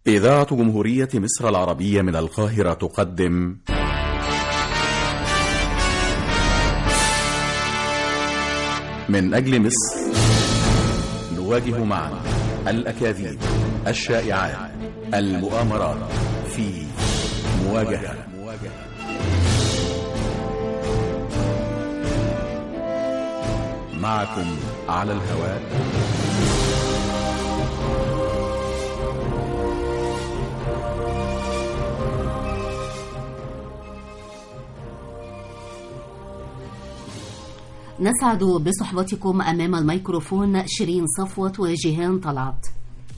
إذاعة جمهورية مصر العربية من القاهرة تقدم من أجل مصر نواجه معا الأكاذيب الشائعات المؤامرات في مواجهة معكم على الهواء نسعد بصحبتكم أمام الميكروفون شيرين صفوت وجيهان طلعت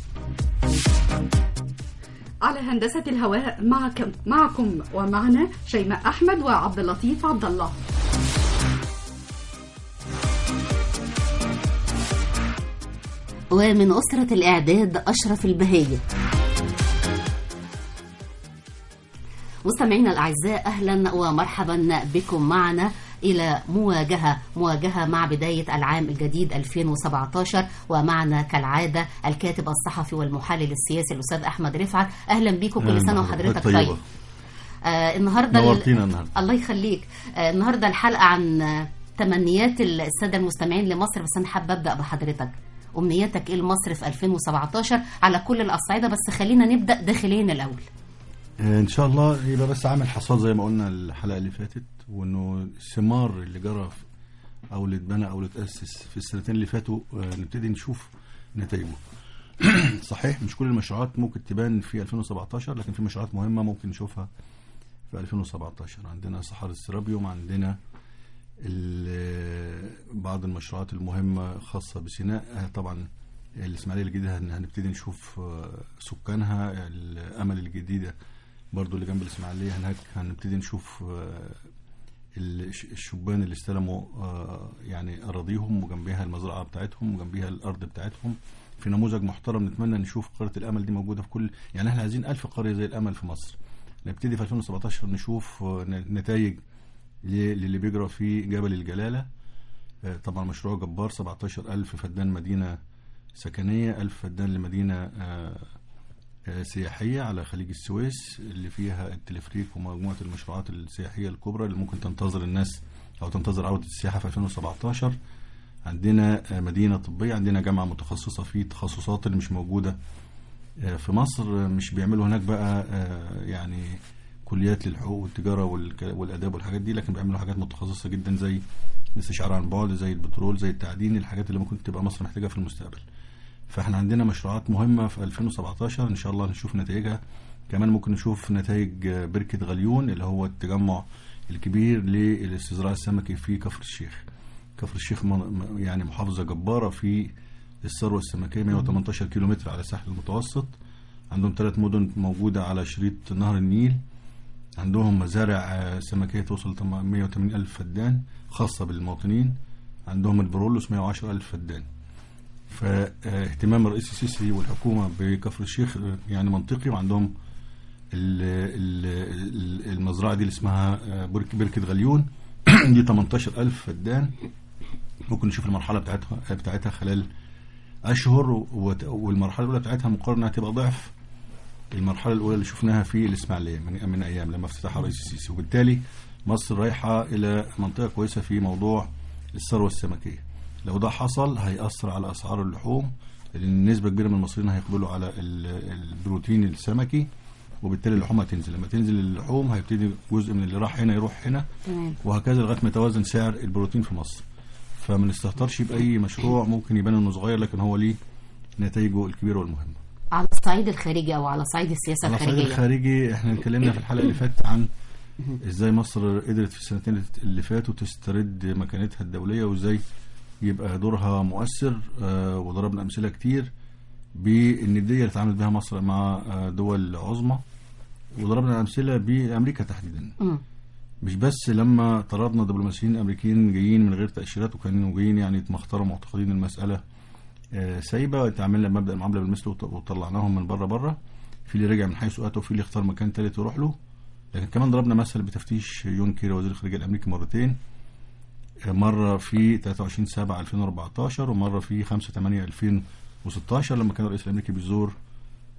على هندسة الهواء معكم معكم ومعنا شيماء أحمد وعبد اللطيف عبد الله ومن أسرة الإعداد أشرف البهاية مستمعينا الأعزاء أهلا ومرحبا بكم معنا إلى مواجهة مواجهة مع بداية العام الجديد 2017 ومعنا كالعادة الكاتب الصحفي والمحلل السياسي الأستاذ أحمد رفعت أهلا بيكم كل سنة وحضرتك طيبة. طيب آه النهاردة نورتينا النهاردة. الله يخليك آه النهاردة الحلقة عن آه، تمنيات السادة المستمعين لمصر بس أنا حابة أبدأ بحضرتك أمنياتك إيه لمصر في 2017 على كل الأصعدة بس خلينا نبدأ داخليا الأول آه، ان شاء الله يبقى بس عامل حصاد زي ما قلنا الحلقه اللي فاتت وانه الثمار اللي جرى في- او اللي اتبنى او اللي اتاسس في السنتين اللي فاتوا آه، نبتدي نشوف نتائجه صحيح مش كل المشروعات ممكن تبان في 2017 لكن في مشروعات مهمه ممكن نشوفها في 2017 عندنا صحاري السرابيوم عندنا ال- بعض المشروعات المهمه خاصه بسيناء آه، طبعا الاسماعيليه الجديده هن- هنبتدي نشوف آه، سكانها الامل الجديده برضو اللي جنب الاسماعيليه هناك هنبتدي نشوف آه، الش- الشبان اللي استلموا آه، يعني اراضيهم وجنبها المزرعه بتاعتهم وجنبها الارض بتاعتهم في نموذج محترم نتمنى نشوف قريه الامل دي موجوده في كل يعني احنا عايزين ألف قريه زي الامل في مصر نبتدي في 2017 نشوف آه، ن- نتائج ل- للي بيجرى في جبل الجلاله آه، طبعا مشروع جبار 17000 فدان مدينه سكنيه 1000 فدان لمدينه آه، آه، سياحية على خليج السويس اللي فيها التلفريك ومجموعة المشروعات السياحية الكبرى اللي ممكن تنتظر الناس أو تنتظر عودة السياحة في 2017 عندنا آه، مدينة طبية عندنا جامعة متخصصة في التخصصات اللي مش موجودة آه، في مصر آه، مش بيعملوا هناك بقى آه، يعني كليات للحقوق والتجارة والك- والآداب والحاجات دي لكن بيعملوا حاجات متخصصة جدا زي الاستشعار عن بعد زي البترول زي التعدين الحاجات اللي ممكن تبقى مصر محتاجها في المستقبل فاحنا عندنا مشروعات مهمة في 2017 ان شاء الله نشوف نتائجها كمان ممكن نشوف نتائج آه، بركة غليون اللي هو التجمع الكبير للاستزراع السمكي في كفر الشيخ كفر الشيخ من- م- يعني محافظة جبارة في الثروة السمكية 118 كيلومتر على الساحل المتوسط عندهم ثلاث مدن موجودة على شريط نهر النيل عندهم مزارع آه، سمكية توصل تم- 180 ألف فدان خاصة بالمواطنين عندهم البرولوس 110 ألف فدان فاهتمام الرئيس السيسي والحكومة بكفر الشيخ آه، يعني منطقي وعندهم ال- ال- ال- المزرعة دي اللي اسمها آه، برك- بركة غليون دي 18 ألف فدان ممكن نشوف المرحلة بتاعتها بتاعتها خلال أشهر وت- والمرحلة الأولى بتاعتها مقارنة انها تبقى ضعف المرحلة الأولى اللي شفناها في الإسماعيلية من, من أيام لما افتتحها الرئيس السيسي وبالتالي مصر رايحة إلى منطقة كويسة في موضوع الثروة السمكية لو ده حصل هيأثر على أسعار اللحوم لأن نسبة كبيرة من المصريين هيقبلوا على ال- البروتين السمكي وبالتالي اللحوم هتنزل لما تنزل اللحوم هيبتدي جزء من اللي راح هنا يروح هنا تمام وهكذا لغايه ما يتوازن سعر البروتين في مصر فما نستهترش باي مشروع ممكن يبان انه صغير لكن هو ليه نتائجه الكبيره والمهمه على الصعيد الخارجي أو على صعيد السياسة على الصعيد الخارجية الخارجي احنا اتكلمنا في الحلقه اللي فاتت عن ازاي مصر قدرت في السنتين اللي فاتوا تسترد مكانتها الدوليه وازاي يبقى دورها مؤثر آه، وضربنا امثله كتير بالنديه اللي اتعاملت بها مصر مع آه، دول عظمى وضربنا امثله بامريكا تحديدا مم. مش بس لما طردنا دبلوماسيين امريكيين جايين من غير تاشيرات وكانوا جايين يعني يتمخطروا معتقدين المساله آه، سايبه تعملنا مبدا المعامله بالمثل وط- وطلعناهم من بره بره في اللي رجع من حيث اتى وفي اللي اختار مكان ثالث يروح له لكن كمان ضربنا مثل بتفتيش يون كيري وزير الخارجيه الامريكي مرتين آه، مره في 23 7 2014 ومره في 5 8 2016 لما كان الرئيس الامريكي بيزور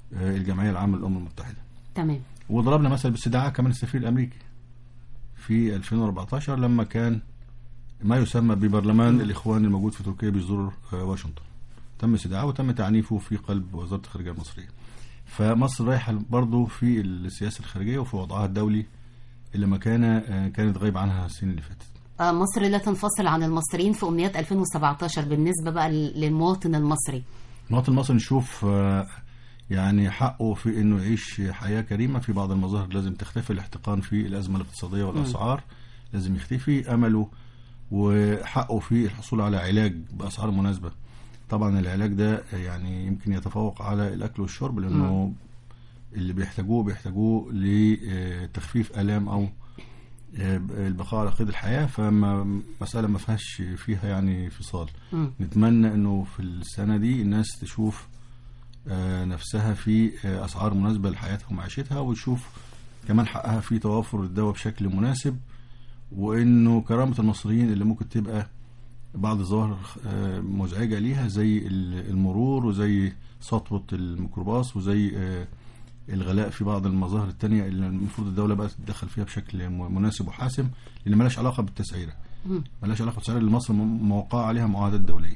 آه، الجمعيه العامه للامم المتحده تمام وضربنا مثل باستدعاء كمان السفير الامريكي في 2014 لما كان ما يسمى ببرلمان الاخوان الموجود في تركيا بيزور آه، واشنطن تم استدعائه وتم تعنيفه في قلب وزاره الخارجيه المصريه فمصر رايحه برضه في السياسه الخارجيه وفي وضعها الدولي اللي مكانه آه، كانت غايب عنها السنين اللي فاتت آه، مصر لا تنفصل عن المصريين في أمنيات 2017 بالنسبة بقى للمواطن المصري المواطن المصري نشوف آه، يعني حقه في انه يعيش حياه كريمه في بعض المظاهر لازم تختفي الاحتقان في الازمه الاقتصاديه والاسعار لازم يختفي امله وحقه في الحصول على علاج باسعار مناسبه طبعا العلاج ده يعني يمكن يتفوق على الاكل والشرب لانه اللي بيحتاجوه بيحتاجوه لتخفيف الام او آه، البقاء على قيد الحياه فما مساله ما فيهاش فيها يعني فصال مم. نتمنى انه في السنه دي الناس تشوف آه، نفسها في آه، اسعار مناسبه لحياتها ومعيشتها وتشوف كمان حقها في توافر الدواء بشكل مناسب وانه كرامه المصريين اللي ممكن تبقى بعض الظواهر آه، مزعجه ليها زي ال- المرور وزي سطوه الميكروباص وزي آه، الغلاء في بعض المظاهر التانية اللي المفروض الدولة بقى تتدخل فيها بشكل م- مناسب وحاسم اللي ملاش علاقة بالتسعيرة مم. ملاش علاقة بالتسعيرة اللي مصر م- موقعة عليها معاهدات دولية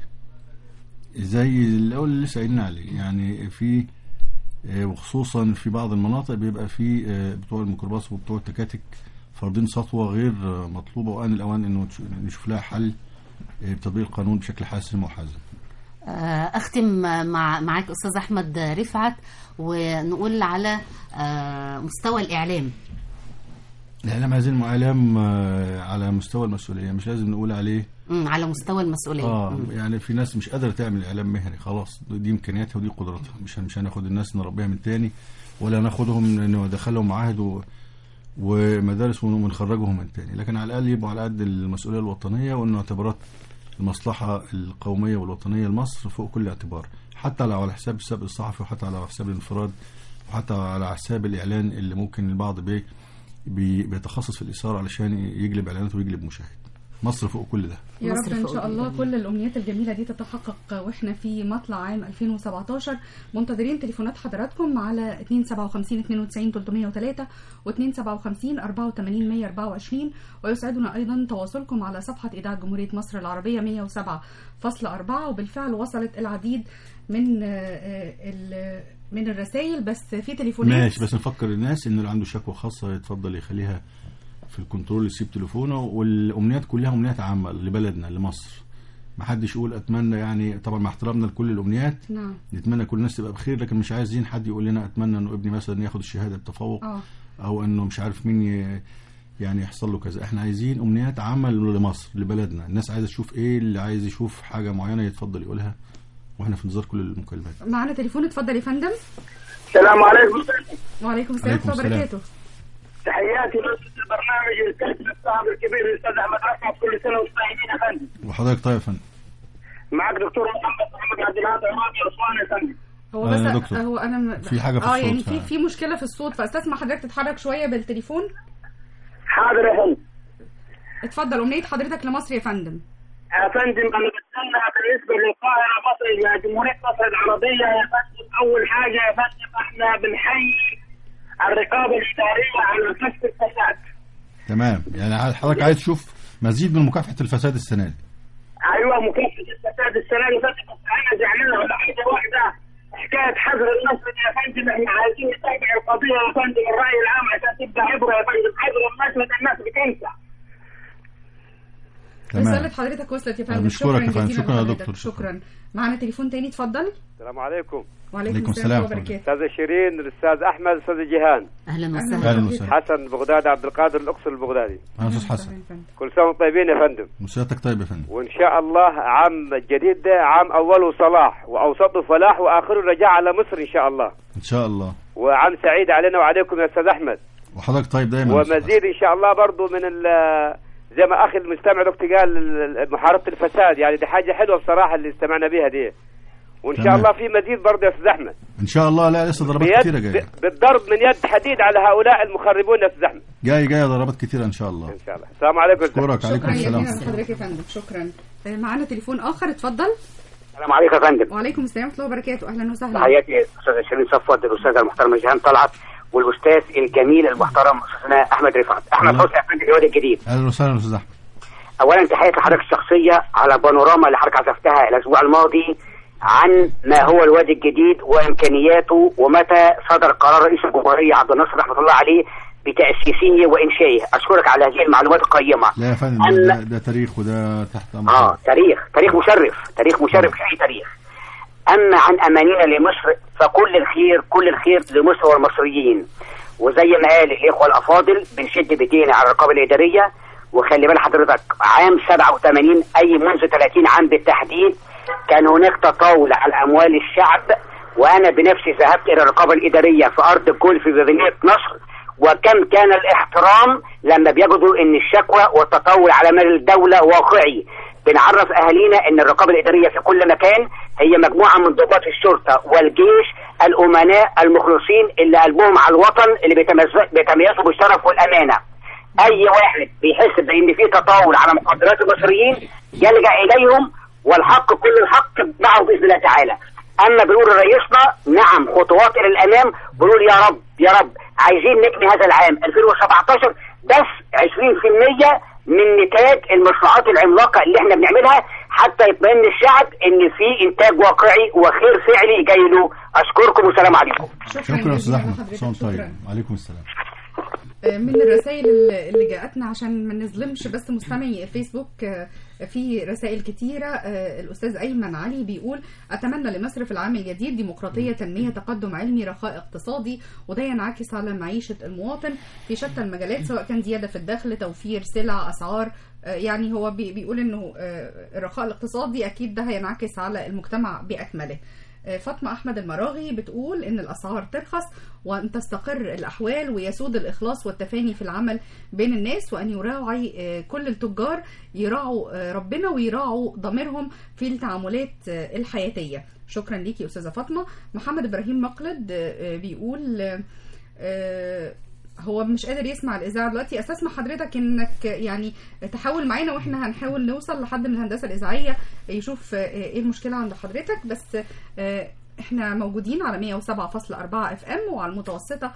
زي الأول اللي لسه قايلين عليه يعني في آه، وخصوصا في بعض المناطق بيبقى في آه، بتوع الميكروباص وبتوع التكاتك فرضين سطوة غير آه، مطلوبة وآن الأوان إنه تش- نشوف لها حل آه، بتطبيق القانون بشكل حاسم وحازم آه، أختم مع معاك أستاذ أحمد رفعت ونقول على آه، مستوى الإعلام الإعلام عايزين إعلام آه، على مستوى المسؤولية مش لازم نقول عليه مم، على مستوى المسؤولية اه مم. يعني في ناس مش قادره تعمل اعلام مهني خلاص دي امكانياتها ودي قدراتها مش مش هناخد الناس نربيها من تاني ولا ناخدهم ندخلهم معاهد و... ومدارس ون- ونخرجهم من تاني لكن على الاقل يبقوا على قد المسؤوليه الوطنيه وانه اعتبارات المصلحه القوميه والوطنيه لمصر فوق كل اعتبار حتى لو على حساب السبق الصحفي وحتى على حساب الانفراد وحتى على حساب الاعلان اللي ممكن البعض بي بي بيتخصص في الاثاره علشان يجلب اعلانات ويجلب مشاهد مصر فوق كل ده يا مصر رب ان فوق شاء الله الجميع. كل الامنيات الجميله دي تتحقق واحنا في مطلع عام 2017 منتظرين تليفونات حضراتكم على 257 92 303 و257 84 124 ويسعدنا ايضا تواصلكم على صفحه اذاعه جمهوريه مصر العربيه 107.4 وبالفعل وصلت العديد من آه، آه، ال- من الرسائل بس في تليفونات ماشي بس نفكر الناس ان اللي عنده شكوى خاصه يتفضل يخليها في الكنترول يسيب تليفونه والامنيات كلها امنيات عامه لبلدنا لمصر ما حدش يقول اتمنى يعني طبعا مع احترامنا لكل الامنيات نعم نتمنى كل الناس تبقى بخير لكن مش عايزين حد يقول لنا اتمنى انه ابني مثلا ياخد الشهاده بتفوق اه او انه مش عارف مين ي- يعني يحصل له كذا احنا عايزين امنيات عامه لمصر لبلدنا الناس عايزه تشوف ايه اللي عايز يشوف حاجه معينه يتفضل يقولها واحنا في انتظار كل المكالمات معنا تليفون اتفضل يا فندم السلام عليكم وعليكم السلام عليكم ورحمه الله السلام. وبركاته تحياتي لأسرة البرنامج الكاتب الصحفي الكبير الاستاذ احمد رفعت كل سنه وانتم طيبين يا فندم وحضرتك طيب يا فندم معك دكتور محمد محمد عبد الهادي عماد اسوان يا فندم هو آه، بس يا دكتور. هو انا م... في حاجة في اه الصوت يعني في فعلا. في مشكله في الصوت فاستسمع حضرتك تتحرك شويه بالتليفون حاضر يا فندم اتفضل امنيه حضرتك لمصر يا فندم يا فندم انا بتمنى بالنسبه للقاهره مصر يا جمهوريه مصر العربيه يا فندم اول حاجه يا فندم احنا بنحيي الرقابه الاداريه على كشف الفساد تمام يعني حضرتك عايز تشوف مزيد من مكافحه الفساد السنه دي ايوه مكافحه الفساد السنه اللي فاتت بس انا زعلان على حاجه واحده حكايه حظر النصر يا فندم احنا عايزين نتابع القضيه يا فندم الراي العام عشان تبقى عبره يا فندم حظر النصر ده الناس بتنسى رساله حضرتك وصلت يا فندم بنشكرك يا فندم. جزيلا شكرا يا لحضرتك. دكتور. شكرا. شكرا معنا تليفون تاني اتفضل السلام عليكم وعليكم عليكم السلام السلام وبركاته استاذ شيرين الاستاذ احمد الاستاذ جيهان أهلا أهلا وسهلا اهلا وسهلا حسن بغداد عبد القادر الاقصر البغدادي انا استاذ حسن يا فندم. كل سنه وانتم طيبين يا فندم مسيرتك طيب يا فندم وان شاء الله عام جديد ده عام اوله صلاح واوسطه فلاح واخره رجاء على مصر ان شاء الله ان شاء الله وعام سعيد علينا وعليكم يا استاذ احمد وحضرتك طيب دايما يا أستاذ حسن. ومزيد ان شاء الله برضو من ال- زي ما اخي المستمع دكتور قال ال- ال- محاربه الفساد يعني دي حاجه حلوه بصراحه اللي استمعنا بيها دي وان شاء تمام. الله في مزيد برضه يا استاذ احمد ان شاء الله لا لسه ضربات بيد كتيره جايه ب- بالضرب من يد حديد على هؤلاء المخربون يا استاذ احمد جاي جايه ضربات كتيره ان شاء الله ان شاء الله السلام عليكم يا أستاذ. اشكرك عليكم شكرا السلام جزيلا لحضرتك يا فندم شكرا آه، معانا تليفون اخر اتفضل السلام عليكم يا فندم وعليكم السلام ورحمه الله وبركاته اهلا وسهلا تحياتي استاذ شيرين صفوت الاستاذه المحترمه جيهان طلعت والاستاذ الجميل المحترم استاذنا احمد رفعت احمد الله. حسني افندي الواد الجديد اهلا وسهلا استاذ احمد اولا تحياتي لحضرتك الشخصيه على بانوراما اللي حضرتك عزفتها الاسبوع الماضي عن ما هو الوادي الجديد وامكانياته ومتى صدر قرار رئيس الجمهوريه عبد الناصر رحمه الله عليه بتاسيسه وانشائه اشكرك على هذه المعلومات القيمه لا يا فندم أن- ده, ده, ده تاريخ وده تحت امر اه تاريخ تاريخ مشرف تاريخ مشرف في اي تاريخ اما عن امانينا لمصر فكل الخير كل الخير لمصر والمصريين وزي ما قال الاخوه الافاضل بنشد بايدينا على الرقابه الاداريه وخلي بال حضرتك عام 87 اي منذ 30 عام بالتحديد كان هناك تطاول على اموال الشعب وانا بنفسي ذهبت الى الرقابه الاداريه في ارض الجولف بمدينه نصر وكم كان الاحترام لما بيجدوا ان الشكوى والتطاول على مال الدوله واقعي بنعرف اهالينا ان الرقابه الاداريه في كل مكان هي مجموعه من ضباط الشرطه والجيش الامناء المخلصين اللي قلبهم على الوطن اللي بيتميز- بيتميزوا بالشرف والامانه اي واحد بيحس بان في تطاول على مقدرات المصريين يلجا اليهم والحق كل الحق معه باذن الله تعالى اما بنقول لرئيسنا نعم خطوات الى الامام بنقول يا رب يا رب عايزين نبني هذا العام 2017 بس 20% من نتاج المشروعات العملاقه اللي احنا بنعملها حتى يطمئن الشعب ان في انتاج واقعي وخير فعلي جاي له اشكركم والسلام عليكم شكرا يا استاذ جزيلا احمد لحضرتك، صوم شكراً. طيب وعليكم السلام آه، من الرسائل اللي اللي جاءتنا عشان ما نظلمش بس مستمعي فيسبوك آه، في رسائل كتيرة آه، الأستاذ أيمن علي بيقول أتمنى لمصر في العام الجديد ديمقراطية تنمية تقدم علمي رخاء اقتصادي وده ينعكس على معيشة المواطن في شتى المجالات سواء كان زيادة في الدخل توفير سلع أسعار آه، يعني هو بي- بيقول انه آه، الرخاء الاقتصادي اكيد ده هينعكس على المجتمع باكمله آه، فاطمة أحمد المراغي بتقول إن الأسعار ترخص وأن تستقر الأحوال ويسود الإخلاص والتفاني في العمل بين الناس وأن يراعي آه، كل التجار يراعوا آه، ربنا ويراعوا ضميرهم في التعاملات آه، الحياتية شكرا ليكي أستاذة فاطمة محمد إبراهيم مقلد آه، آه، بيقول آه، آه، هو مش قادر يسمع الاذاعه دلوقتي استسمح حضرتك انك يعني تحاول معانا واحنا هنحاول نوصل لحد من الهندسه الاذاعيه يشوف آه، ايه المشكله عند حضرتك بس آه، احنا موجودين على 107.4 اف ام وعلى المتوسطه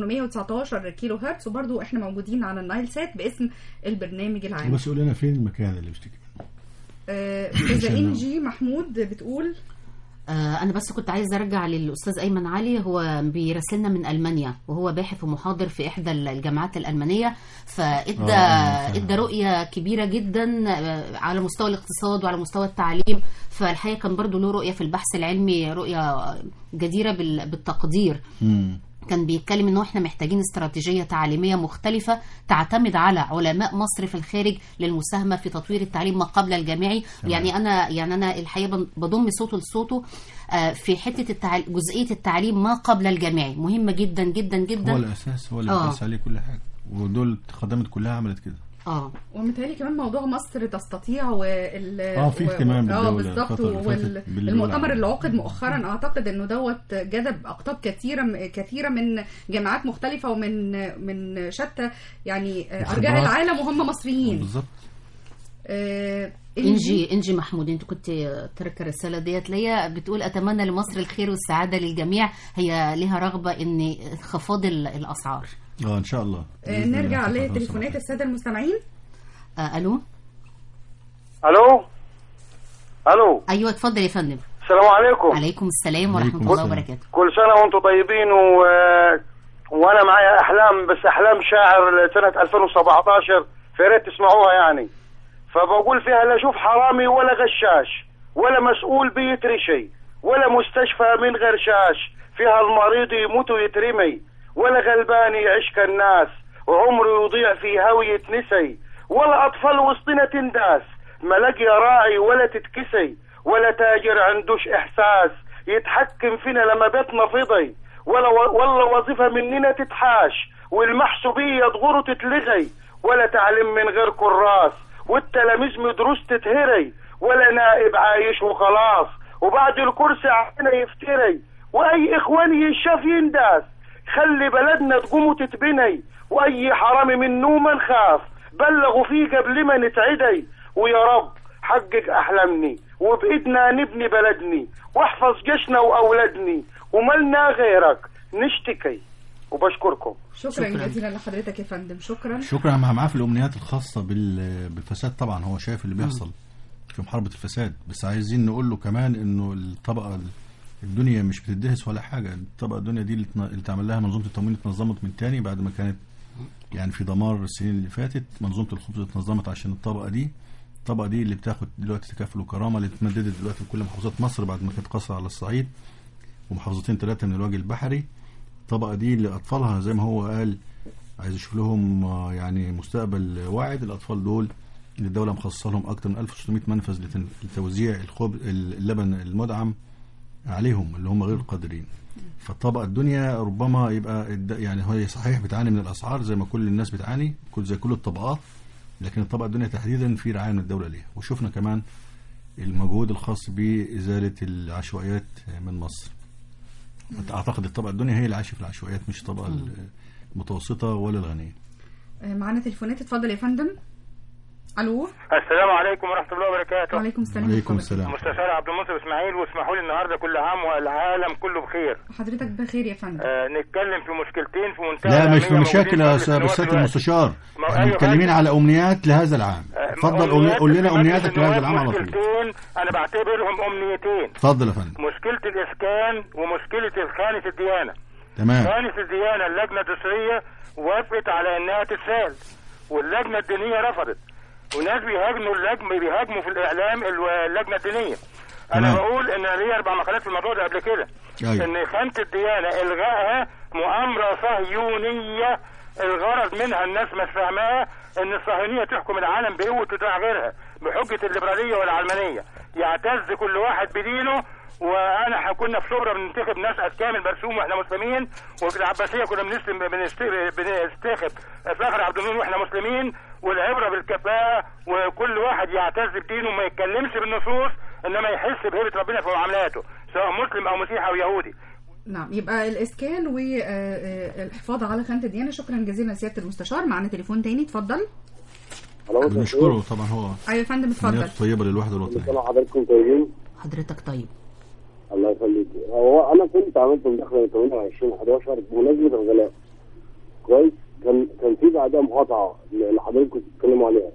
819 كيلو هرتز وبرضو احنا موجودين على النايل سات باسم البرنامج العام بس قول لنا فين المكان اللي بيشتكي منه آه، استاذه عشان- انجي محمود بتقول آه، أنا بس كنت عايز أرجع للأستاذ أيمن علي هو بيراسلنا من ألمانيا وهو باحث ومحاضر في إحدى الجامعات الألمانية فإدى آه، إدى رؤية كبيرة جدا آه، على مستوى الاقتصاد وعلى مستوى التعليم فالحقيقة كان برضو له رؤية في البحث العلمي رؤية جديرة بال- بالتقدير مم. كان بيتكلم انه احنا محتاجين استراتيجيه تعليميه مختلفه تعتمد على علماء مصر في الخارج للمساهمه في تطوير التعليم ما قبل الجامعي يعني انا يعني انا الحقيقه بن- بضم صوته لصوته آه، في حته التعل... جزئيه التعليم ما قبل الجامعي مهمه جدا جدا هو جدا الاساس هو اللي آه. بيقيس عليه كل حاجه ودول خدمت كلها عملت كده اه ومتهيألي كمان موضوع مصر تستطيع وال آه، في و- اهتمام اه بالدولة بالظبط الفترة اللي فاتت باللغة والمؤتمر العربية. اللي عقد مؤخرا اعتقد انه دوت جذب اقطاب كثيره كثيره من جامعات مختلفه ومن من شتى يعني آه، ارجاء وخبرات. العالم وهم مصريين بالظبط آه، انجي انجي محمود انت كنت ترك الرساله ديت ليا بتقول اتمنى لمصر الخير والسعاده للجميع هي لها رغبه ان انخفاض ال- الاسعار اه ان شاء الله آه، بإذن الله نرجع خطوة لتليفونات خطوة. الساده المستمعين آه الو الو الو ايوه اتفضل يا فندم السلام عليكم عليكم السلام عليكم ورحمه الله السلام. وبركاته كل سنه وانتم طيبين و... وانا معايا احلام بس احلام شاعر لسنه 2017 فيا ريت تسمعوها يعني فبقول فيها لا اشوف حرامي ولا غشاش ولا مسؤول بيتري شيء ولا مستشفى من غير شاش فيها المريض يموت ويترمي ولا غلبان يعيش كالناس وعمره يضيع في هوية نسي ولا أطفال وسطنا تنداس ما لاقي راعي ولا تتكسي ولا تاجر عندوش إحساس يتحكم فينا لما بيتنا فضي ولا ولا وظيفة مننا تتحاش والمحسوبية تغور تتلغي ولا تعليم من غير كراس والتلاميذ مدروس تتهري ولا نائب عايش وخلاص وبعد الكرسي عنا يفتري واي اخوان يشاف ينداس خلي بلدنا تقوم وتتبني واي حرامي من نوم نخاف بلغوا فيه قبل ما نتعدي ويا رب حقق احلامني وبإيدنا نبني بلدني واحفظ جيشنا وأولادني وملنا غيرك نشتكي وبشكركم شكرا, شكراً. جزيلا لحضرتك يا فندم شكرا شكرا مع معاه في الامنيات الخاصه بال- بالفساد طبعا هو شايف اللي بيحصل في محاربه الفساد بس عايزين نقول له كمان انه الطبقه ال- الدنيا مش بتدهس ولا حاجه الطبقه الدنيا دي اللي تن- اللي تعمل لها منظومه التموين اتنظمت من تاني بعد ما كانت يعني في دمار السنين اللي فاتت منظومه الخبز اتنظمت عشان الطبقه دي الطبقه دي اللي بتاخد دلوقتي تكافل وكرامه اللي اتمددت دلوقتي في كل محافظات مصر بعد ما كانت قاصره على الصعيد ومحافظتين ثلاثه من الوجه البحري الطبقه دي اللي اطفالها زي ما هو قال عايز يشوف لهم آه، يعني مستقبل واعد الاطفال دول اللي الدوله مخصصه لهم اكتر من 1600 منفذ لتن- لتوزيع الخبز اللبن المدعم عليهم اللي هم غير قادرين فالطبقه الدنيا ربما يبقى الد- يعني هي صحيح بتعاني من الاسعار زي ما كل الناس بتعاني كل زي كل الطبقات لكن الطبقه الدنيا تحديدا في رعايه من الدوله ليها وشفنا كمان المجهود الخاص بازاله العشوائيات من مصر اعتقد الطبقه الدنيا هي اللي عايشه في العشوائيات مش الطبقه المتوسطه ولا الغنيه آه، معانا تليفونات اتفضل يا فندم الو السلام عليكم ورحمة الله وبركاته وعليكم السلام وعليكم ورحمة السلام مستشار عبد المنصف اسماعيل واسمحوا لي النهارده كل عام والعالم كله بخير الله. حضرتك بخير يا فندم آه نتكلم في مشكلتين في منتهى لا مش الأهمية في مشاكل موجودين يا في سيادة مجلس سيادة النواب المستشار ما- احنا أيوة متكلمين فندم. على امنيات لهذا العام آه، اتفضل أمنيات قول لنا في امنياتك مجلس لهذا النواب العام على طول مشكلتين انا بعتبرهم امنيتين اتفضل يا فندم مشكلة الاسكان ومشكلة خانة الديانة تمام خانة الديانة اللجنة الدستورية وافقت على انها تتسال واللجنة الدينية رفضت وناس بيهاجموا اللجنة بيهاجموا في الاعلام ال- اللجنة الدينية انا تمام. بقول ان أنا ليا اربع مقالات في الموضوع ده قبل كده أيوة. ان خانة الديانة الغائها مؤامرة صهيونية الغرض منها الناس مش فاهماها ان الصهيونية تحكم العالم بقوة وتدع غيرها بحجة الليبرالية والعلمانية يعتز كل واحد بدينه وانا كنا في شبرا بننتخب ناس كامل مرسوم واحنا مسلمين وفي العباسيه كنا بنسلم بنست- بنستخب فخر عبد المنعم واحنا مسلمين والعبره بالكفاءه وكل واحد يعتز بدينه وما يتكلمش بالنصوص انما يحس بهيبه ربنا في معاملاته سواء مسلم او مسيحي او يهودي نعم يبقى الاسكان والحفاظ على خانة الديانة شكرا جزيلا لسيادة المستشار معانا تليفون تاني اتفضل بنشكره طبعا هو ايوه يا فندم اتفضل امنياته طيبه للوحده الوطنيه حضراتكم طيبين حضرتك طيب الله يخليك هو انا كنت عملت مداخله 28 11 بمناسبه الغلاء كويس كان كان في بعدها مقاطعه اللي حضراتكم بتتكلموا عليها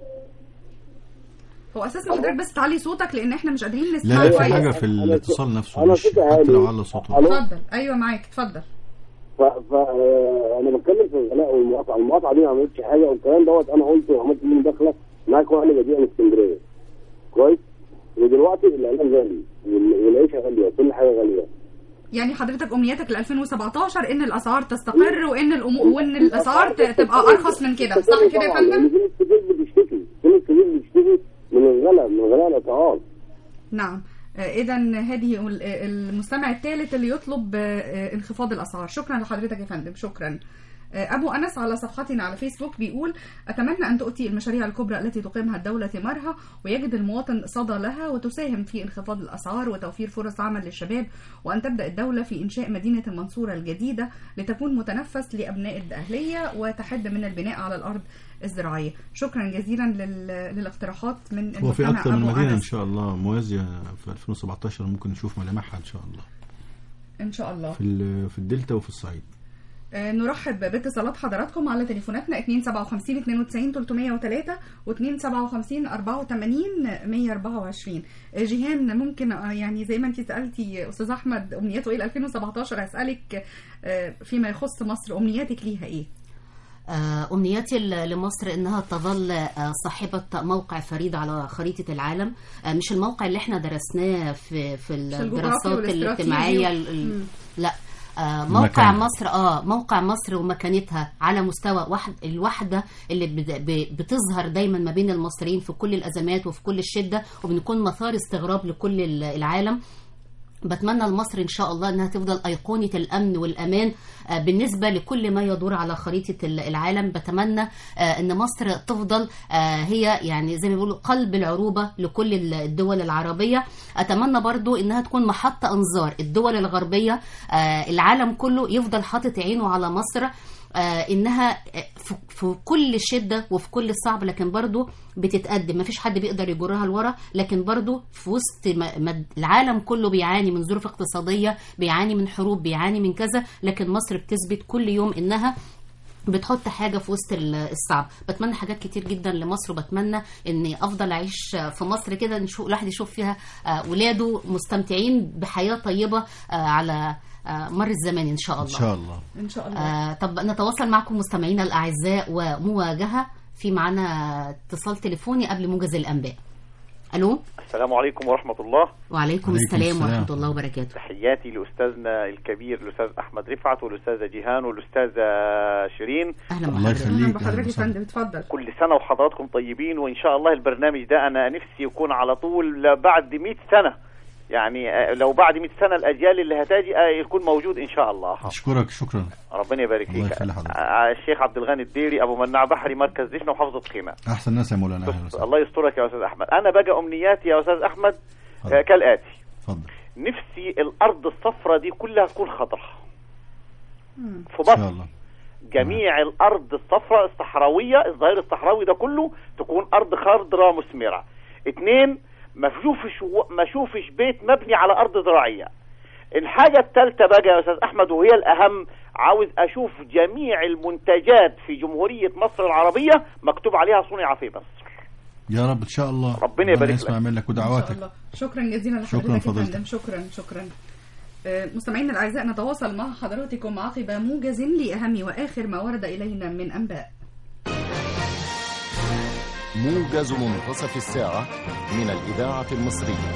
هو اساسا حضرتك بس تعلي صوتك لان احنا مش قادرين لا نسمع لا في كويس حاجه في الاتصال نفسه أنا مش صوتي حتى عالي. لو على صوته ألو؟ اتفضل ايوه معاك اتفضل ف, ف آه، انا بتكلم في الغلاء والمقاطعه المقاطعه دي ما عملتش حاجه والكلام دوت انا قلت وعملت ليه مداخله معاك وانا ببيع من اسكندريه كويس ودلوقتي الاعلام غالي وال- والعيشه غاليه وكل حاجه غاليه يعني حضرتك امنيتك ل 2017 ان الاسعار تستقر وان الامور وان الاسعار ت- تبقى ارخص من كده صح كده يا طبعاً، لأن فندم في ناس كتير بتشتكي في ناس كتير بتشتكي من الغلاء من غلاء الاسعار نعم اذا هذه ال- المستمع الثالث اللي يطلب آه، انخفاض الاسعار شكرا لحضرتك يا فندم شكرا آه، أبو أنس على صفحتنا على فيسبوك بيقول أتمنى أن تؤتي المشاريع الكبرى التي تقيمها الدولة ثمارها ويجد المواطن صدى لها وتساهم في انخفاض الأسعار وتوفير فرص عمل للشباب وأن تبدأ الدولة في إنشاء مدينة المنصورة الجديدة لتكون متنفس لأبناء الأهلية وتحد من البناء على الأرض الزراعية شكرا جزيلا لل- للاقتراحات من هو في المستمع اكتر من أبو مدينه ان أنس. شاء الله موازيه في 2017 ممكن نشوف ملامحها ان شاء الله إن شاء الله في ال- في الدلتا وفي الصعيد آه، نرحب باتصالات حضراتكم على تليفوناتنا 257 92 303 و 257 84 124 آه، جيهان ممكن آه، يعني زي ما انت سالتي استاذ احمد امنياته ايه ل 2017 هسالك آه، فيما يخص مصر امنياتك ليها ايه؟ آه، أمنياتي ل- لمصر إنها تظل آه، صاحبة موقع فريد على خريطة العالم آه، مش الموقع اللي احنا درسناه في في الجغرافي الدراسات والاستراتيجي الاجتماعية و- ال- ال- مم. لا آه، موقع المكان. مصر اه موقع مصر ومكانتها على مستوى واحد الوحده اللي بت- ب- بتظهر دايما ما بين المصريين في كل الازمات وفي كل الشده وبنكون مثار استغراب لكل ال- العالم بتمنى لمصر ان شاء الله انها تفضل ايقونه الامن والامان آه، بالنسبة لكل ما يدور على خريطة ال- العالم بتمنى آه، أن مصر تفضل آه، هي يعني زي ما بيقولوا قلب العروبة لكل ال- الدول العربية أتمنى برضو أنها تكون محطة أنظار الدول الغربية آه، العالم كله يفضل حاطط عينه على مصر آه، انها آه، في- في كل شده وفي كل صعب لكن برضو بتتقدم مفيش حد بيقدر يجرها لورا لكن برضو في وسط ما ما العالم كله بيعاني من ظروف اقتصاديه بيعاني من حروب بيعاني من كذا لكن مصر بتثبت كل يوم انها بتحط حاجه في وسط ال- الصعب بتمنى حاجات كتير جدا لمصر وبتمنى اني افضل اعيش في مصر كده نشوف الواحد يشوف فيها آه، ولاده مستمتعين بحياه طيبه آه، على آه، مر الزمان ان شاء ان الله شاء الله ان شاء الله آه طب نتواصل معكم مستمعينا الاعزاء ومواجهه في معنا اتصال تليفوني قبل موجز الانباء الو السلام عليكم ورحمة الله وعليكم عليكم السلام السلام. ورحمه الله وبركاته تحياتي لأستاذنا الكبير الأستاذ أحمد رفعت والأستاذة جيهان والأستاذة شيرين اهلا الله بحضرتك يخليك اهلا بحضرتك يا وسهلا. فندم اتفضل كل سنة وحضراتكم طيبين وإن شاء الله البرنامج ده أنا نفسي يكون على طول بعد 100 سنة يعني آه، لو بعد 100 سنة الأجيال اللي هتاجي آه، يكون موجود إن شاء الله اشكرك شكرا ربنا يبارك الله فيك يخلي حضرتك. آه، الشيخ عبد الغني الديري أبو مناع بحري مركز دشنا وحافظة خيمة احسن ناس يا مولانا اهلا بس وسهلا الله يسترك يا أستاذ أحمد أنا بقى أمنياتي يا أستاذ أحمد آه، اتفضل. كالآتي اتفضل نفسي الأرض الصفراء دي كلها تكون خضراء مم. في ان شاء مصر الله جميع الارض الصفراء الصحراويه الظهير الصحراوي ده كله تكون ارض خضراء مثمره اتنين ما شوفش ما شوفش بيت مبني على ارض زراعيه الحاجه الثالثه بقى يا استاذ احمد وهي الاهم عاوز اشوف جميع المنتجات في جمهوريه مصر العربيه مكتوب عليها صنع في مصر يا رب ان شاء الله ربنا يبارك يسمع لك. منك ان شاء ودعواتك الله شكرا جزيلا شكراً لحضرتك يا فضيلتك. فندم شكرا شكرا آه، مستمعينا الاعزاء نتواصل مع حضراتكم عقب موجز لاهم واخر ما ورد الينا من انباء موجز منتصف الساعة من الإذاعة المصرية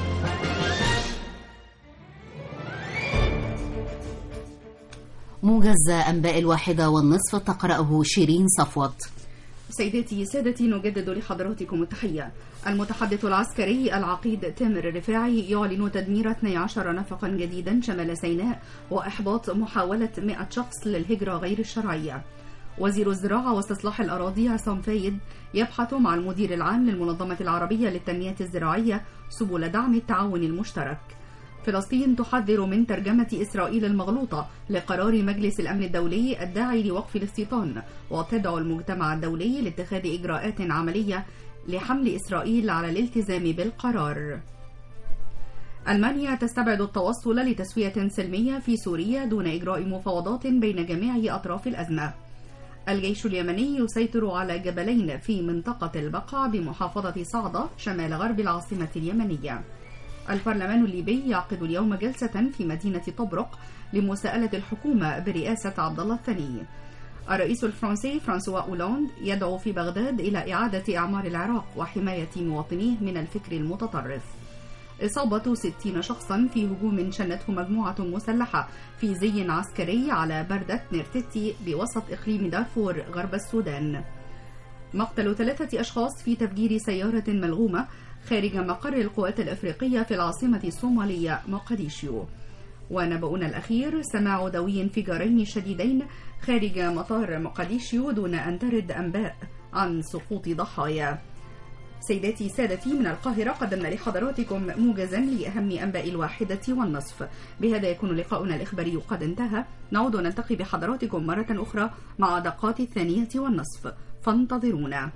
موجز انباء الواحده والنصف تقراه شيرين صفوت سيداتي سادتي نجدد لحضراتكم التحية المتحدث العسكري العقيد تامر الرفاعي يعلن تدمير 12 نفقا جديدا شمال سيناء وإحباط محاولة 100 شخص للهجرة غير الشرعية وزير الزراعة واستصلاح الأراضي عصام فايد يبحث مع المدير العام للمنظمة العربية للتنمية الزراعية سبل دعم التعاون المشترك فلسطين تحذر من ترجمة إسرائيل المغلوطة لقرار مجلس الأمن الدولي الداعي لوقف الاستيطان وتدعو المجتمع الدولي لاتخاذ إجراءات عملية لحمل إسرائيل على الالتزام بالقرار ألمانيا تستبعد التوصل لتسوية سلمية في سوريا دون إجراء مفاوضات بين جميع أطراف الأزمة الجيش اليمني يسيطر على جبلين في منطقة البقع بمحافظة صعدة شمال غرب العاصمة اليمنية البرلمان الليبي يعقد اليوم جلسة في مدينة طبرق لمساءلة الحكومة برئاسة عبد الله الثاني. الرئيس الفرنسي فرانسوا أولاند يدعو في بغداد إلى إعادة إعمار العراق وحماية مواطنيه من الفكر المتطرف. إصابة 60 شخصا في هجوم شنته مجموعة مسلحة في زي عسكري على بردة نيرتتي بوسط إقليم دارفور غرب السودان. مقتل ثلاثة أشخاص في تفجير سيارة ملغومة خارج مقر القوات الأفريقية في العاصمة الصومالية مقديشيو ونبؤنا الأخير سماع دوي انفجارين شديدين خارج مطار مقديشيو دون أن ترد أنباء عن سقوط ضحايا سيداتي سادتي من القاهرة قدمنا لحضراتكم موجزا لأهم أنباء الواحدة والنصف بهذا يكون لقاؤنا الإخباري قد انتهى نعود نلتقي بحضراتكم مرة أخرى مع دقات الثانية والنصف فانتظرونا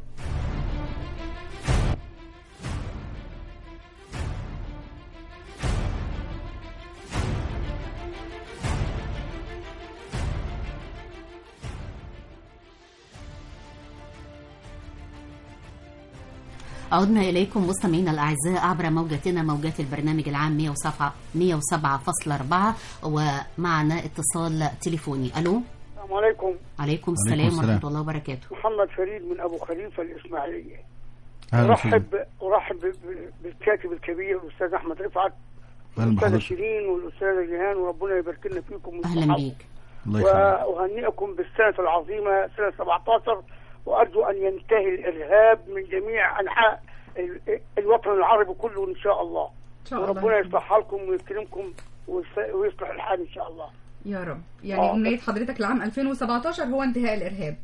عدنا إليكم مستمعينا الأعزاء عبر موجتنا موجات البرنامج العام 107 107.4 ومعنا اتصال تليفوني ألو السلام عليكم عليكم عليكم السلام السلام. ورحمة الله وبركاته محمد فريد من ابو خليفه الاسماعيليه اهلا وسهلا ارحب ارحب ب- ب- بالكاتب الكبير الاستاذ احمد رفعت اهلا والاستاذه بحضرتك شيرين والاستاذه جيهان وربنا يبارك لنا فيكم أهلا ويصححكم. بيك الله يخليك واهنئكم بالسنه العظيمه سنه 17 وارجو ان ينتهي الارهاب من جميع انحاء ال- الوطن العربي كله ان شاء الله إن شاء الله وربنا يصلح حالكم ويكرمكم ويص- ويصلح الحال ان شاء الله يا رب يعني آه. امنيه حضرتك لعام 2017 هو انتهاء الارهاب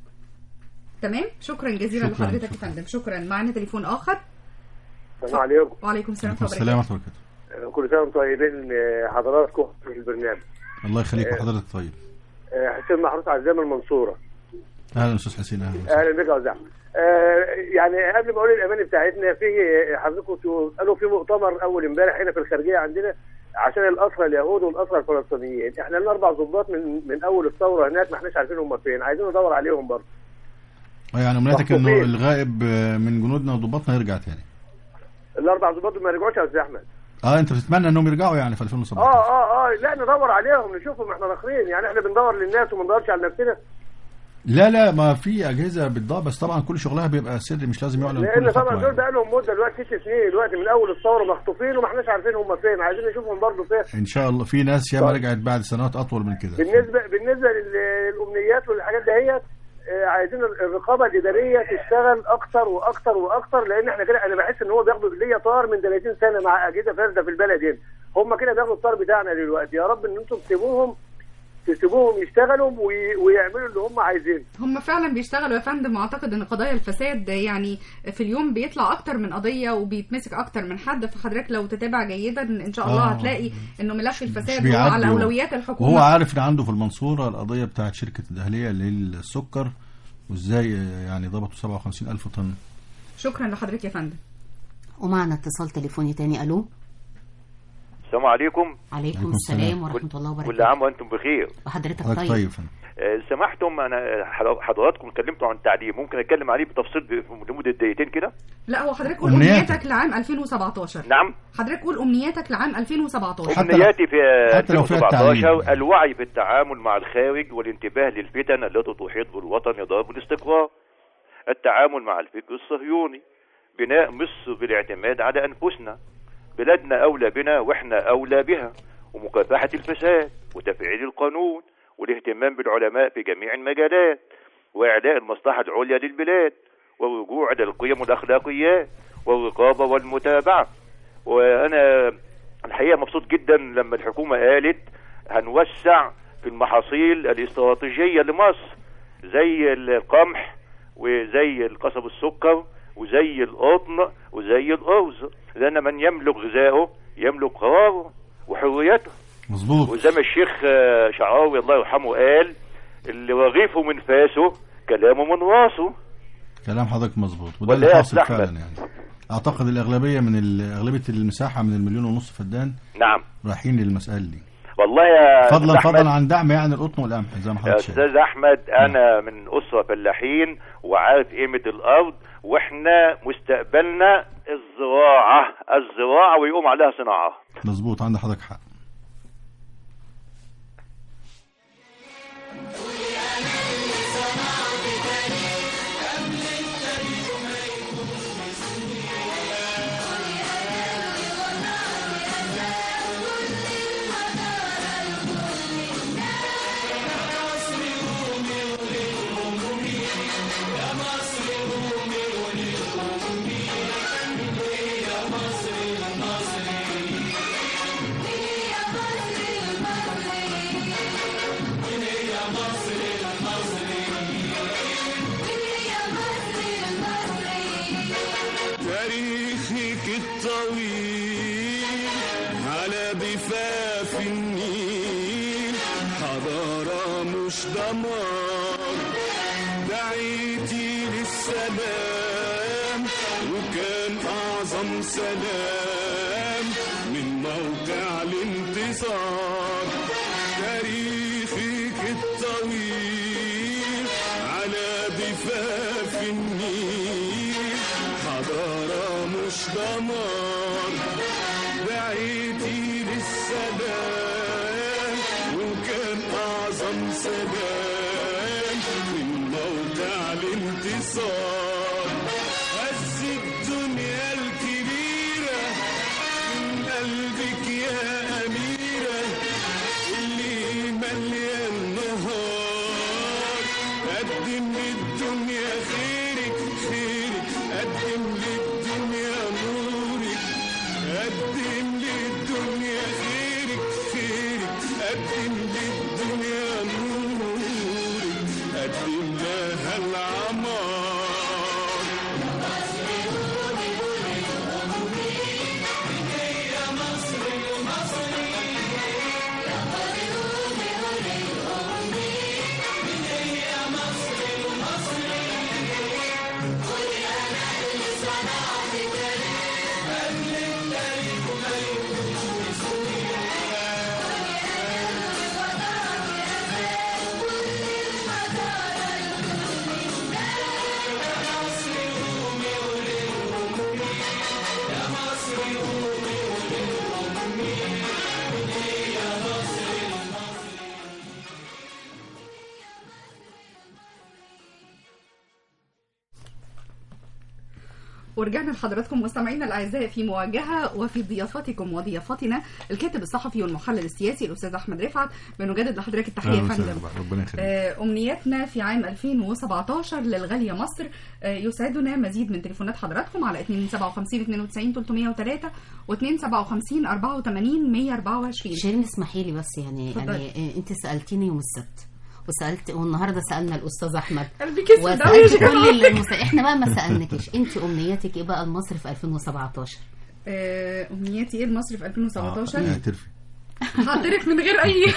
تمام شكرا جزيلا شكراً، لحضرتك يا فندم شكرا معنا تليفون اخر السلام عليكم وعليكم السلام عليكم ورحمه السلام الله ورحمه الله وبركاته كل سنه وانتم طيبين آه، حضراتكم في البرنامج الله يخليك آه. وحضرتك طيب آه، حسين محروس عزام المنصوره اهلا استاذ حسين اهلا وسهلا. اهلا بك يا استاذ أحمد. آه، يعني قبل ما اقول الاماني بتاعتنا في حضرتكم تو- قالوا في مؤتمر اول امبارح هنا في الخارجيه عندنا عشان الاسرى اليهود والاسرى الفلسطينيين احنا لنا اربع ضباط من من اول الثوره هناك ما احناش عارفين هم فين عايزين ندور عليهم برضه يعني امنيتك انه مخطوفين. الغائب آه، من جنودنا وضباطنا يرجع تاني الاربع ضباط ما رجعوش يا استاذ احمد اه انت بتتمنى انهم يرجعوا يعني في 2017 اه اه اه لا ندور عليهم نشوفهم احنا داخلين يعني احنا بندور للناس وما بندورش على نفسنا لا لا ما في اجهزه بتضاع بس طبعا كل شغلها بيبقى سري مش لازم يعلن لان كل طبعا خطوه دول يعني. بقى لهم مده دلوقتي ست سنين دلوقتي من اول الثوره مخطوفين وما احناش عارفين هم فين عايزين نشوفهم برضه فين ان شاء الله في ناس ياما طيب. رجعت بعد سنوات اطول من كده بالنسبه بالنسبه لل- للامنيات والحاجات دهيت آه، عايزين الرقابه الاداريه تشتغل اكتر واكتر واكتر لان احنا كده انا بحس ان هو بياخدوا ليا طار من 30 سنه مع اجهزه فاسده في البلد هنا هم كده بياخدوا الطار بتاعنا دلوقتي يا رب ان انتم تسيبوهم تسيبوهم يشتغلوا وي- ويعملوا اللي هم عايزينه هم فعلا بيشتغلوا يا فندم واعتقد ان قضايا الفساد يعني في اليوم بيطلع اكتر من قضيه وبيتمسك اكتر من حد فحضرتك لو تتابع جيدا ان شاء الله آه. هتلاقي انه ملف مش الفساد هو بيعدي على هو. اولويات الحكومه وهو عارف ان عنده في المنصوره القضيه بتاعت شركه الدهليه اللي هي السكر وازاي آه، يعني ضبطوا 57 الف طن شكرا لحضرتك يا فندم ومعنا اتصال تليفوني تاني الو السلام عليكم عليكم السلام ورحمه الله كل وبركاته عام وانتم بخير وحضرتك حضرتك طيب طيب فندم آه، سمحتم انا حضر- حضراتكم اتكلمتوا عن التعليم ممكن اتكلم عليه بتفصيل ب- لمده دقيقتين كده لا هو حضرتك قول أمنياتك. امنياتك لعام 2017 نعم حضرتك قول امنياتك لعام 2017 امنياتي في حتى لو فيها التعليم. 2017 الوعي بالتعامل مع الخارج والانتباه للفتن التي تحيط بالوطن يضرب الاستقرار التعامل مع الفكر الصهيوني بناء مصر بالاعتماد على انفسنا بلادنا اولى بنا واحنا اولى بها ومكافحه الفساد وتفعيل القانون والاهتمام بالعلماء في جميع المجالات واعلاء المصلحه العليا للبلاد والرجوع الى القيم والاخلاقيات والرقابه والمتابعه وانا الحقيقه مبسوط جدا لما الحكومه قالت هنوسع في المحاصيل الاستراتيجيه لمصر زي القمح وزي القصب السكر وزي القطن وزي الارز لان من يملك غذائه يملك قراره وحريته مظبوط وزي ما الشيخ آه، شعراوي الله يرحمه قال اللي رغيفه من فاسه كلامه من راسه كلام حضرتك مظبوط وده ولا اللي يا حاصل أستاذ فعلا أحمد؟ يعني اعتقد الاغلبيه من ال- اغلبيه المساحه من المليون ونص فدان نعم رايحين للمساله دي والله يا فضلا أستاذ أحمد، فضلا عن دعم يعني القطن والقمح زي ما يا حضرتك شايف استاذ احمد انا من اسره فلاحين وعارف قيمه الارض واحنا مستقبلنا الزراعه الزراعه ويقوم عليها صناعه مظبوط عند حضرتك حق تاريخك الطويل على ضفاف النيل حضارة مش دمار دعيتي للسلام وكان أعظم سلام من موقع الانتصار تاريخك الطويل على ضفاف النيل حضارة مش دمار دعيتي للسلام وكان أعظم سلام من موقع الانتصار هز الدنيا الكبيرة من قلبك يا أميرة اللي مليان نهار قدم للدنيا خيرك خيرك قدم للدنيا نورك قدم للدنيا خيرك خيرك قدم للدنيا نوري قدم لها العمار ورجعنا لحضراتكم مستمعينا الاعزاء في مواجهه وفي ضيافتكم وضيافتنا الكاتب الصحفي والمحلل السياسي الاستاذ احمد رفعت بنجدد لحضرتك التحيه يا أهلا وسهلا فندم بقى، ربنا يخليك آه، أمنياتنا في عام 2017 للغالية مصر آه، يسعدنا مزيد من تليفونات حضراتكم على 257 92 303 و257 84 124 شيرين اسمحي لي بس يعني اتفضلي. يعني آه، انت سالتيني يوم السبت وسالت والنهارده سالنا الاستاذ احمد قلبي كسر ده يا وسالت جماعة. كل المس... احنا بقى ما سالناكيش انت امنياتك ايه بقى لمصر في 2017 آه، أمنياتي إيه لمصر في 2017 اعترفي هعترف من غير اي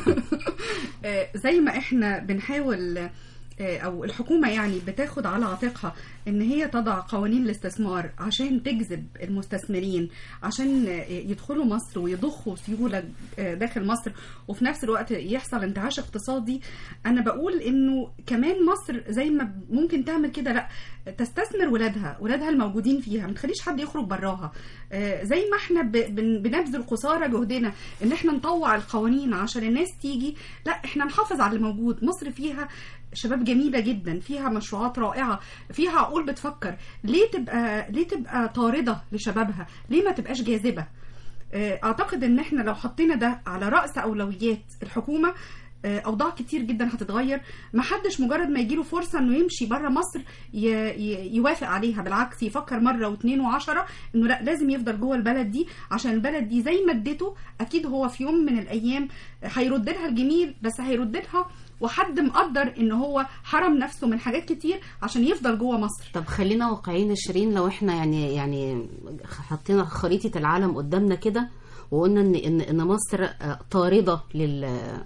آه، زي ما احنا بنحاول آه، او الحكومه يعني بتاخد على عاتقها ان هي تضع قوانين الاستثمار عشان تجذب المستثمرين عشان آه، يدخلوا مصر ويضخوا سيوله آه، داخل مصر وفي نفس الوقت يحصل انتعاش اقتصادي انا بقول انه كمان مصر زي ما ممكن تعمل كده لا تستثمر ولادها ولادها الموجودين فيها ما تخليش حد يخرج براها آه، زي ما احنا ب- بن- بنبذل قصارى جهدنا ان احنا نطوع القوانين عشان الناس تيجي لا احنا نحافظ على اللي موجود مصر فيها شباب جميله جدا فيها مشروعات رائعه فيها عقول بتفكر ليه تبقى ليه تبقى طارده لشبابها ليه ما تبقاش جاذبه آه، اعتقد ان احنا لو حطينا ده على راس اولويات الحكومه آه، اوضاع كتير جدا هتتغير ما حدش مجرد ما يجيله فرصه انه يمشي بره مصر ي- ي- يوافق عليها بالعكس يفكر مره واثنين وعشرة انه لا لازم يفضل جوه البلد دي عشان البلد دي زي ما اديته اكيد هو في يوم من الايام هيرد لها الجميل بس هيرد لها وحد مقدر ان هو حرم نفسه من حاجات كتير عشان يفضل جوه مصر طب خلينا واقعيين يا شيرين لو احنا يعني يعني حطينا خريطه العالم قدامنا كده وقلنا ان ان ان مصر آه، طارده لل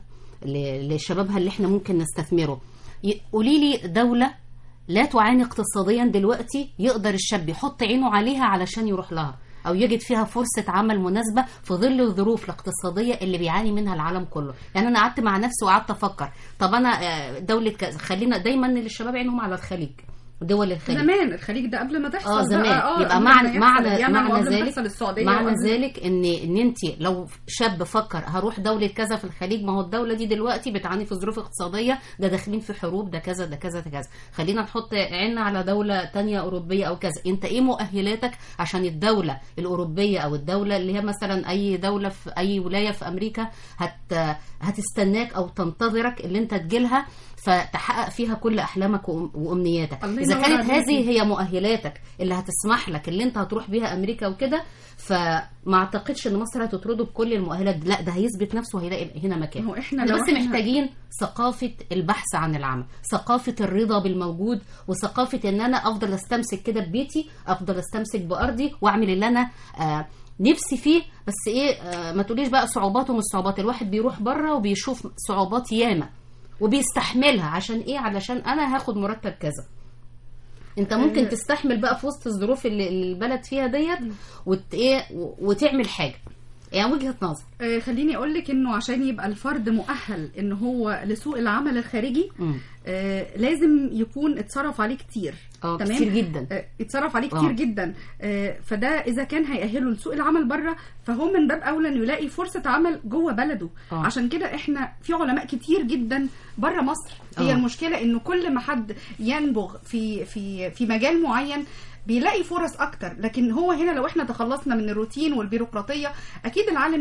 ل- لشبابها اللي احنا ممكن نستثمره ي- قولي لي دوله لا تعاني اقتصاديا دلوقتي يقدر الشاب يحط عينه عليها علشان يروح لها او يجد فيها فرصه عمل مناسبه في ظل الظروف الاقتصاديه اللي بيعاني منها العالم كله يعني انا قعدت مع نفسي وقعدت افكر طب انا آه، دوله كذا خلينا دايما الشباب عينهم على الخليج دول الخليج زمان الخليج ده قبل ما تحصل اه بقى، زمان آه، يبقى قبل ما معنى يحصل معنى اليمن معنى وقبل ما ذلك تحصل السعوديه معنى وقبل- ذلك ان ان انت لو شاب فكر هروح دوله كذا في الخليج ما هو الدوله دي دلوقتي بتعاني في ظروف اقتصاديه ده داخلين في حروب ده كذا ده كذا ده كذا خلينا نحط عيننا على دوله تانية اوروبيه او كذا انت ايه مؤهلاتك عشان الدوله الاوروبيه او الدوله اللي هي مثلا اي دوله في اي ولايه في امريكا هت هتستناك او تنتظرك اللي انت تجيلها فتحقق فيها كل احلامك وأم- وامنياتك الله اذا ينور كانت عليكي. هذه هي مؤهلاتك اللي هتسمح لك اللي انت هتروح بيها امريكا وكده فما اعتقدش ان مصر هتطرده بكل المؤهلات دي. لا ده هيثبت نفسه وهيلاقي هنا مكان هو إحنا احنا لو بس إحنا- محتاجين ثقافه البحث عن العمل ثقافه الرضا بالموجود وثقافه ان انا افضل استمسك كده ببيتي افضل استمسك بارضي واعمل اللي انا آه نفسي فيه بس ايه آه ما تقوليش بقى صعوبات ومش صعوبات الواحد بيروح بره وبيشوف صعوبات ياما وبيستحملها عشان ايه علشان انا هاخد مرتب كذا انت ممكن آه. تستحمل بقى في وسط الظروف اللي اللي البلد فيها ديت وت... ايه و- وتعمل حاجه يعني وجهه نظر آه، خليني اقول لك انه عشان يبقى الفرد مؤهل ان هو لسوق العمل الخارجي مم. آه، لازم يكون اتصرف عليه كتير اه كتير جدا آه، اتصرف عليه كتير آه. جدا آه، فده اذا كان هيأهله لسوق العمل بره فهو من باب اولى انه يلاقي فرصه عمل جوه بلده آه. عشان كده احنا في علماء كتير جدا بره مصر هي آه. المشكله انه كل ما حد ينبغ في في في مجال معين بيلاقي فرص اكتر لكن هو هنا لو احنا تخلصنا من الروتين والبيروقراطيه اكيد العالم ده مش هي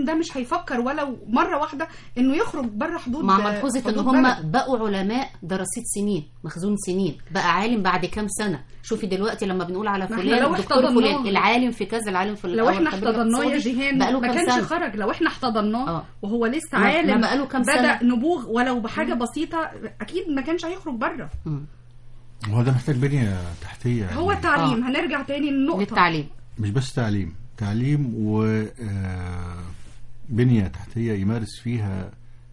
يفكر ولو مره واحده انه يخرج بره حدود مع ملحوظة ان حدود هم بلده. بقوا علماء دراسات سنين مخزون سنين بقى عالم بعد كام سنة شوفي دلوقتي لما بنقول على ما احنا فلان لو دكتور احتضناه- فلان العالم في كذا العالم في لو أو احنا الخبير احتضناه يا الاقتصادي جيهان بقاله ما كام كانش سنة خرج لو احنا احتضناه آه. وهو لسه ما- عالم ما بقاله كام بدا سنة؟ نبوغ ولو بحاجه بسيطه اكيد ما كانش هيخرج بره هو ده محتاج بنيه تحتيه يعني هو التعليم هنرجع تاني للنقطه للتعليم مش بس تعليم تعليم و آه، بنية تحتية يمارس فيها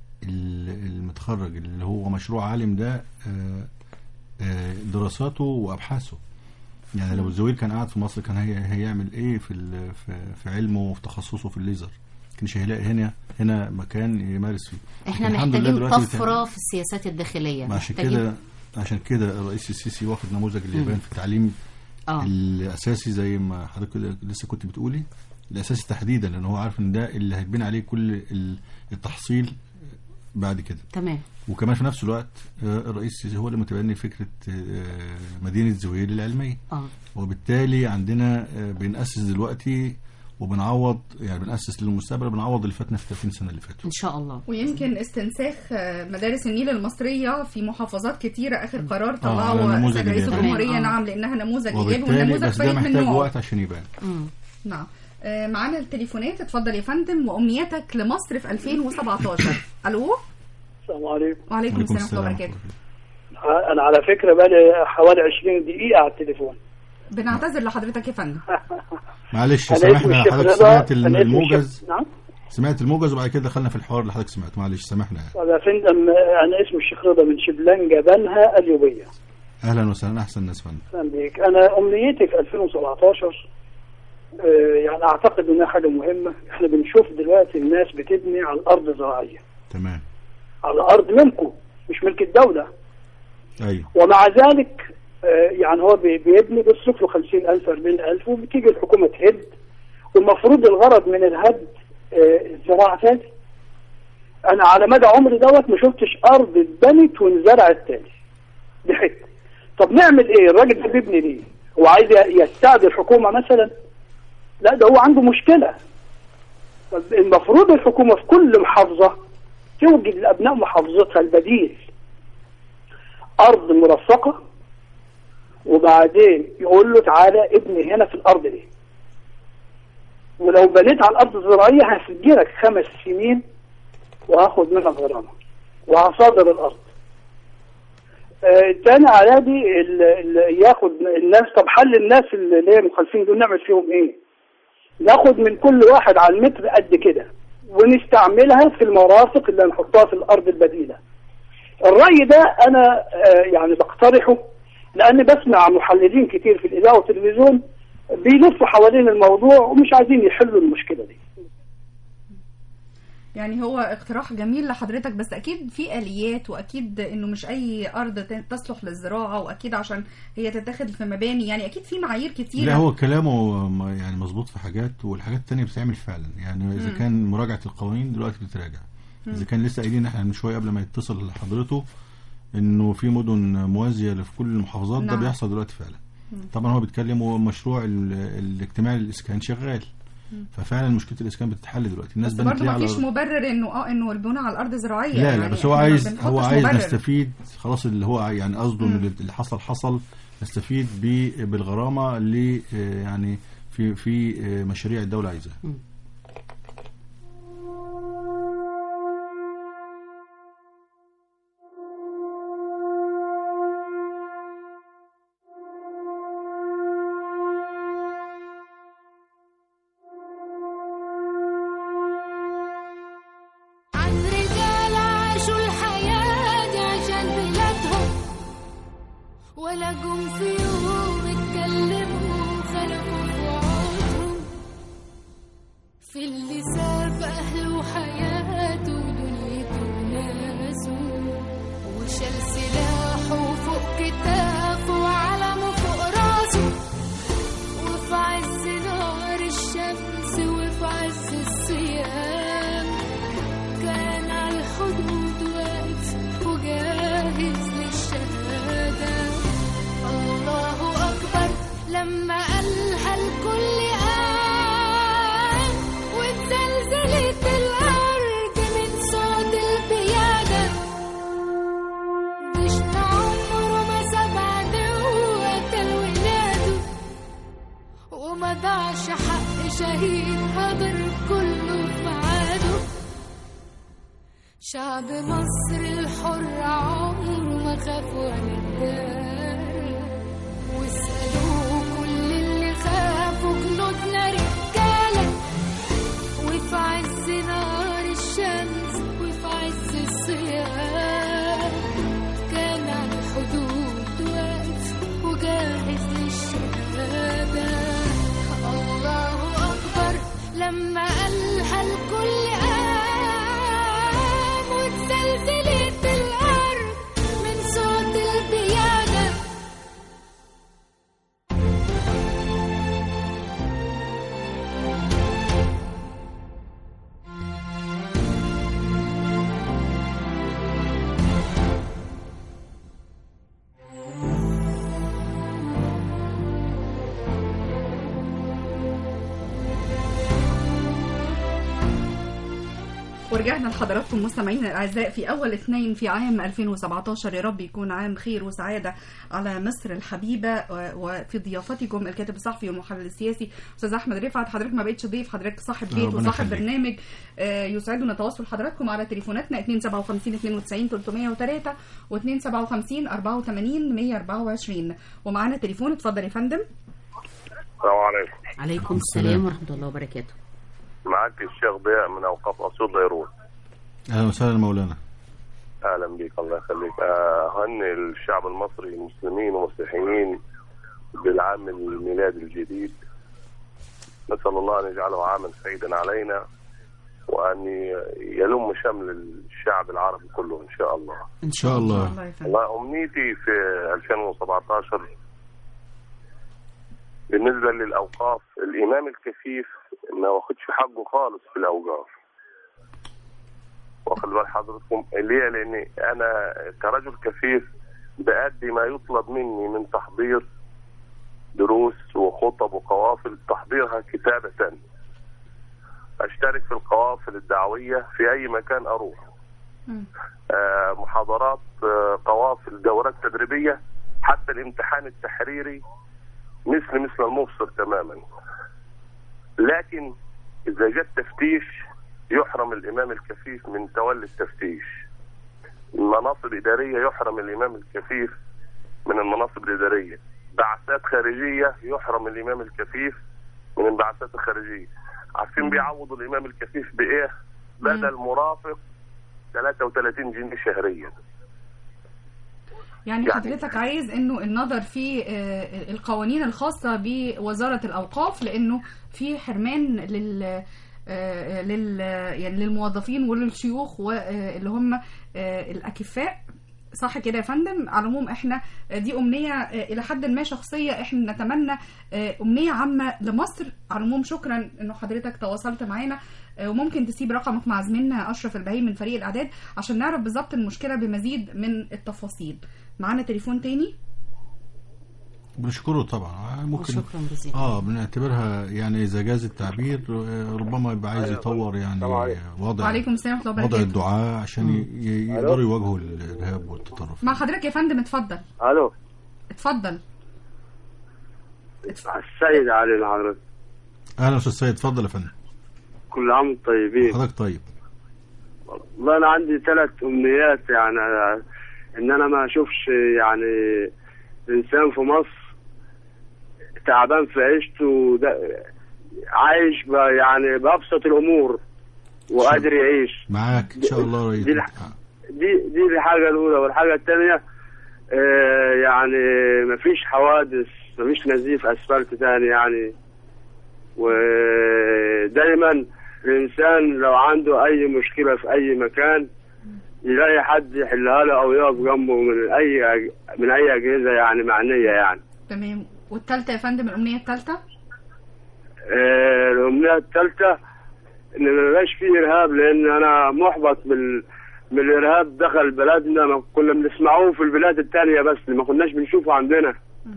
ال- المتخرج اللي هو مشروع عالم ده آه، آه، دراساته وأبحاثه يعني لو الزويل كان قاعد في مصر كان هي هيعمل ايه في ال- في, في علمه وفي تخصصه في الليزر كانش هيلاقي هنا هنا مكان يمارس فيه احنا لكن الحمد لله محتاجين دلوقتي طفرة في السياسات الداخلية ما عشان محتاجين- كده عشان كده الرئيس السيسي واخد نموذج اليابان في التعليم آه. الاساسي زي ما حضرتك كده لسه كنت بتقولي الاساسي تحديدا لان هو عارف ان ده اللي هيتبني عليه كل ال- التحصيل بعد كده تمام وكمان في نفس الوقت آه، الرئيس السيسي هو اللي متبني فكره آه، مدينه زويل العلميه اه وبالتالي عندنا آه، بنأسس دلوقتي وبنعوض يعني بنأسس للمستقبل بنعوض اللي فاتنا في 30 سنه اللي فاتوا ان شاء الله ويمكن استنساخ آه، مدارس النيل المصرية في محافظات كتيرة آخر قرار على طلعه نموذج سيد رئيس اليابان. الجمهورية آه. نعم لأنها نموذج إيجابي وبالتالي ونموذج بس ده فريد من محتاج نوعه وقت عشان يبان مم. نعم آه، معانا التليفونات اتفضل يا فندم وأمنيتك لمصر في 2017 ألو السلام عليكم وعليكم السلام ورحمة الله وبركاته انا على فكره بقالي حوالي 20 دقيقه على التليفون بنعتذر لحضرتك يا فندم معلش أنا اسمي سامحنا الشيخ حضرتك رضا. سمعت أنا اسمي الموجز الشيخ- نعم سمعت الموجز وبعد كده دخلنا في الحوار اللي حضرتك سمعته معلش سامحنا يعني. طب يا فندم انا اسمي الشيخ رضا من شبلنجه بنها اليوبيه اهلا وسهلا احسن ناس فندم اهلا بيك انا امنيتي في 2017 آه، يعني اعتقد انها حاجه مهمه احنا بنشوف دلوقتي الناس بتبني على الارض الزراعيه تمام على ارض ملكه مش ملك الدوله ايوه ومع ذلك آه، يعني هو بي- بيبني بيصرف له 50000 40000 وبتيجي الحكومه تهد والمفروض الغرض من الهد آه، الزراعه تاني انا على مدى عمري دوت ما شفتش ارض اتبنت وانزرعت تاني دي حته طب نعمل ايه الراجل ده بيبني ليه هو عايز يستعدي الحكومه مثلا لا ده هو عنده مشكله طب المفروض الحكومه في كل محافظه توجد لابناء محافظتها البديل ارض مرفقه وبعدين يقول له تعالى ابني هنا في الارض دي ولو بنيت على الارض الزراعيه هسجلك خمس سنين وهاخد منك غرامه وهصادر الارض آه، تاني على دي ال- ال- ياخد الناس طب حل الناس اللي هي مخالفين دول نعمل فيهم ايه؟ ناخد من كل واحد على المتر قد كده ونستعملها في المرافق اللي هنحطها في الارض البديله. الرأي ده أنا آه، يعني بقترحه لأن بسمع محللين كتير في الإذاعة والتلفزيون بيلفوا حوالين الموضوع ومش عايزين يحلوا المشكلة دي يعني هو اقتراح جميل لحضرتك بس اكيد في اليات واكيد انه مش اي ارض ت- تصلح للزراعه واكيد عشان هي تتاخد في مباني يعني اكيد في معايير كتيره لا هو كلامه م- يعني مظبوط في حاجات والحاجات التانية بتتعمل فعلا يعني اذا مم. كان مراجعة القوانين دلوقتي بتتراجع مم. اذا كان لسه قايلين احنا من شوية قبل ما يتصل لحضرته انه في مدن موازية في كل المحافظات ده نعم. بيحصل دلوقتي فعلا مم. طبعا هو بيتكلم ومشروع ال- الاجتماعي للاسكان شغال مم. ففعلا مشكله الاسكان بتتحل دلوقتي الناس بس بنت برضه ليه ما على فيش مبرر انه اه انه البناء على الارض زراعيه لا يعني لا بس هو إحنا ما عايز بنحطش هو عايز مبرر. نستفيد خلاص اللي هو عاي- يعني قصده مم. ان اللي حصل حصل نستفيد ب- بالغرامه اللي آه، يعني في في آه، مشاريع الدوله عايزاها عن رجال عاشوا الحياة دي عشان بلادهم ولا جم في يوم اتكلموا خلقوا في عودهم في اللي ساب أهله وحياته ودنيته وناسه وشال سلاحه فوق كتافه وعلمه فوق راسه وفي عز نار الشمس وفي عز الصيام كان على الحدود واقف وجاهز للشهادة الله وما ضاعش حق شهيد هدر كله في عاده شعب مصر الحر عمره ما خاف ولا اتدار واسألوا كل اللي خافوا جنودنا رجالة وفي عز نار الشمس وفي عز الصيام كان على الحدود واقف وجاهز للشهادة الله أكبر لما قالها الكل قام واتزلزلت الأرض من صوت البيادة ورجعنا لحضراتكم مستمعينا الاعزاء في اول اثنين في عام 2017 يا رب يكون عام خير وسعاده على مصر الحبيبه و- وفي ضيافتكم الكاتب الصحفي والمحلل السياسي استاذ احمد رفعت حضرتك ما بقتش ضيف حضرتك صاحب بيت ربنا وصاحب يخليك. برنامج آه، يسعدنا تواصل حضراتكم على تليفوناتنا 257 92 303 و257 84 124 ومعانا تليفون اتفضل يا فندم السلام عليكم عليكم السلام ورحمة الله وبركاته معك الشيخ ضياء من اوقاف اسيوط بيروت اهلا وسهلا مولانا اهلا بك الله يخليك آه، هني الشعب المصري المسلمين والمسيحيين بالعام الميلادي الجديد نسال الله ان يجعله عاما سعيدا علينا وان يلم شمل الشعب العربي كله ان شاء الله ان شاء الله والله امنيتي في 2017 بالنسبه للاوقاف الامام الكفيف ما واخدش حقه خالص في الاوقاف واخد بال حضرتكم ليه لان انا كرجل كفيف بأدي ما يطلب مني من تحضير دروس وخطب وقوافل تحضيرها كتابة أشترك في القوافل الدعوية في أي مكان أروح آه، محاضرات آه، قوافل دورات تدريبية حتى الامتحان التحريري مثل مثل المبصر تماما لكن إذا جاء التفتيش يحرم الإمام الكفيف من تولي التفتيش المناصب إدارية يحرم الإمام الكفيف من المناصب الإدارية بعثات خارجية يحرم الإمام الكفيف من البعثات الخارجية عارفين بيعوضوا الإمام الكفيف بإيه بدل مرافق 33 جنيه شهريا يعني يعني- حضرتك عايز انه النظر في آه، القوانين الخاصه بوزاره الاوقاف لانه في حرمان لل آه، لل يعني للموظفين وللشيوخ واللي هم آه، الاكفاء صح كده يا فندم على العموم احنا آه، دي امنيه آه، الى حد ما شخصيه احنا نتمنى آه، امنيه عامه لمصر على العموم شكرا انه حضرتك تواصلت معانا آه، وممكن تسيب رقمك مع زميلنا اشرف البهي من فريق الاعداد عشان نعرف بالظبط المشكله بمزيد من التفاصيل معانا تليفون تاني بنشكره طبعا ممكن وشكراً جزيلاً. اه بنعتبرها يعني اذا جاز التعبير آه، ربما يبقى عايز يطور يعني وضع وعليكم السلام ورحمه الله وضع وبركاته الدعاء عشان ي- ي- يقدروا يواجهوا الارهاب والتطرف مع حضرتك يا فندم اتفضل الو اتفضل السيد علي العرب اهلا استاذ سيد اتفضل يا فندم كل عام وانتم طيبين حضرتك طيب والله انا عندي ثلاث امنيات يعني ان انا ما اشوفش يعني انسان في مصر تعبان في عيشته ده عايش ب- يعني بابسط الامور وقادر يعيش معاك ان شاء الله رئيس دي الح- دي دي الحاجه الاولى والحاجه الثانيه آه يعني مفيش حوادث مفيش نزيف اسفلت تاني يعني ودايما الانسان لو عنده اي مشكله في اي مكان يلاقي حد يحلها له او يقف جنبه من اي أج- من اي اجهزه يعني معنيه يعني تمام والثالثه يا فندم الامنيه الثالثه آه، الأمنية الثالثة إن ما يبقاش فيه إرهاب لأن أنا محبط بال من الإرهاب دخل بلدنا ما كنا بنسمعوه في البلاد التانية بس ما كناش بنشوفه عندنا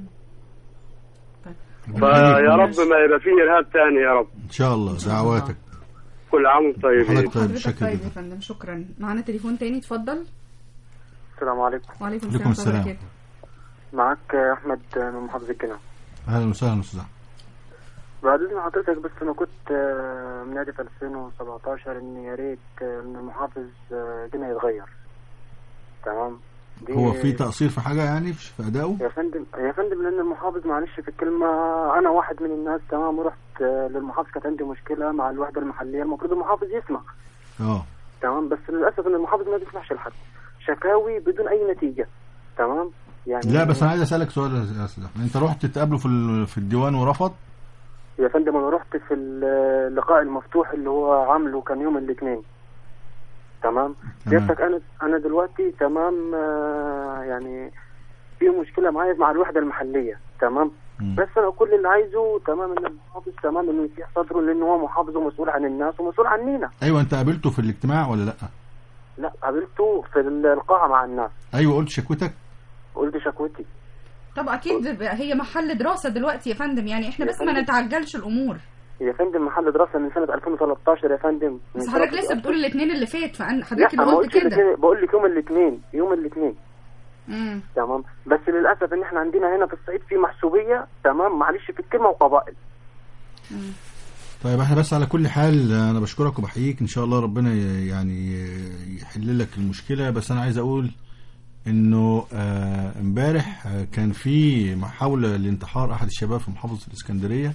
فيا رب ما يبقى فيه إرهاب تاني يا رب ان شاء الله دعواتك كل عام وانتم طيبين حضرتك طيب حضرتك بشكل طيب يا فندم شكرا معانا تليفون تاني اتفضل السلام عليكم وعليكم عليكم السلام ورحمه الله السلام. وبركاته معك احمد من محافظه الجنة اهلا وسهلا استاذ أحمد. بعد اذن حضرتك بس انا كنت آه، منادي في 2017 ان يا ريت آه، ان المحافظ آه، جنيه يتغير تمام دي هو في تقصير في حاجه يعني في في ادائه يا فندم يا فندم لان المحافظ معلش في الكلمه انا واحد من الناس تمام ورحت آه، للمحافظ كانت عندي مشكله مع الوحده المحليه المفروض المحافظ يسمع اه تمام بس للاسف ان المحافظ ما بيسمعش لحد شكاوي بدون اي نتيجه تمام يعني لا بس انا عايز اسالك سؤال يا استاذ احمد انت رحت تقابله في ال- في الديوان ورفض يا فندم انا رحت في اللقاء المفتوح اللي هو عامله كان يوم الاثنين تمام سيادتك انا انا دلوقتي تمام آه، يعني في مشكله معايا مع الوحده المحليه تمام بس انا كل اللي عايزه تمام ان المحافظ تمام انه يفتح صدره لان هو محافظ ومسؤول عن الناس ومسؤول عنينا ايوه انت قابلته في الاجتماع ولا لا لا قابلته في القاعه مع الناس ايوه قلت شكوتك قلت شكوتي طب اكيد هي محل دراسه دلوقتي يا فندم يعني احنا يا بس ما فندم. نتعجلش الامور يا فندم محل دراسه من سنه 2013 يا فندم من بس سنة حضرتك لسه بتقول الاثنين اللي فات فانا لا حضرتك ما اللي قلتش قلت كده الاثنين بقول لك يوم الاثنين يوم الاثنين مم. تمام بس للاسف ان احنا عندنا هنا في الصعيد في محسوبيه تمام معلش في الكلمه وقبائل طيب احنا بس على كل حال انا بشكرك وبحييك ان شاء الله ربنا ي- يعني يحل لك المشكله بس انا عايز اقول انه آه، امبارح آه، كان في محاوله لانتحار احد الشباب في محافظه الاسكندريه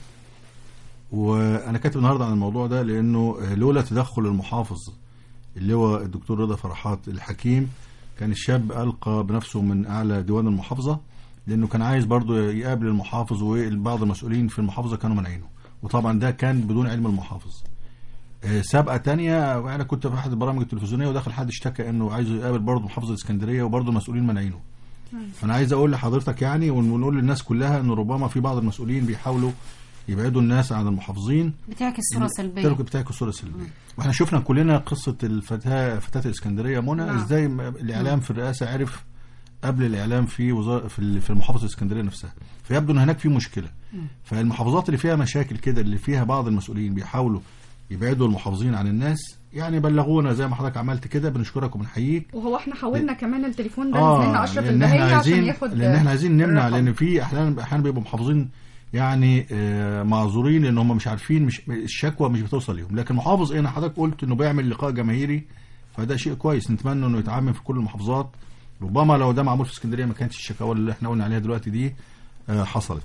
وانا كاتب النهارده عن الموضوع ده لانه آه، لولا تدخل المحافظ اللي هو الدكتور رضا فرحات الحكيم كان الشاب القى بنفسه من اعلى ديوان المحافظه لانه كان عايز برضه يقابل المحافظ وبعض المسؤولين في المحافظه كانوا مانعينه وطبعا ده كان بدون علم المحافظ آه، سابقه تانية انا كنت في احد البرامج التلفزيونيه ودخل حد اشتكى انه عايز يقابل برضه محافظ الاسكندريه وبرضه المسؤولين مانعينه فانا عايز اقول لحضرتك يعني ون- ونقول للناس كلها ان ربما في بعض المسؤولين بيحاولوا يبعدوا الناس عن المحافظين بتعكس صوره سلبيه ترك بتاعك الصوره السلبيه واحنا شفنا كلنا قصه الفتاه فتاه الاسكندريه منى نعم. ازاي م- الاعلام في الرئاسه عرف قبل الاعلام في وزاره في ال- في المحافظه الاسكندريه نفسها فيبدو ان هناك في مشكله فالمحافظات اللي فيها مشاكل كده اللي فيها بعض المسؤولين بيحاولوا يبعدوا المحافظين عن الناس يعني بلغونا زي ما حضرتك عملت كده بنشكرك وبنحييك وهو احنا حاولنا كمان التليفون ده اه نزلنا اشرف لان احنا البهية عشان عايزين ياخد لان احنا عايزين نمنع الرقم. لان في احيانا احيانا بيبقوا محافظين يعني آه، معذورين لان هم مش عارفين مش الشكوى مش بتوصل ليهم لكن محافظ ايه انا حضرتك قلت انه بيعمل لقاء جماهيري فده شيء كويس نتمنى انه يتعمم في كل المحافظات ربما لو ده معمول في اسكندريه ما كانتش الشكاوى اللي احنا قلنا عليها دلوقتي دي آه، حصلت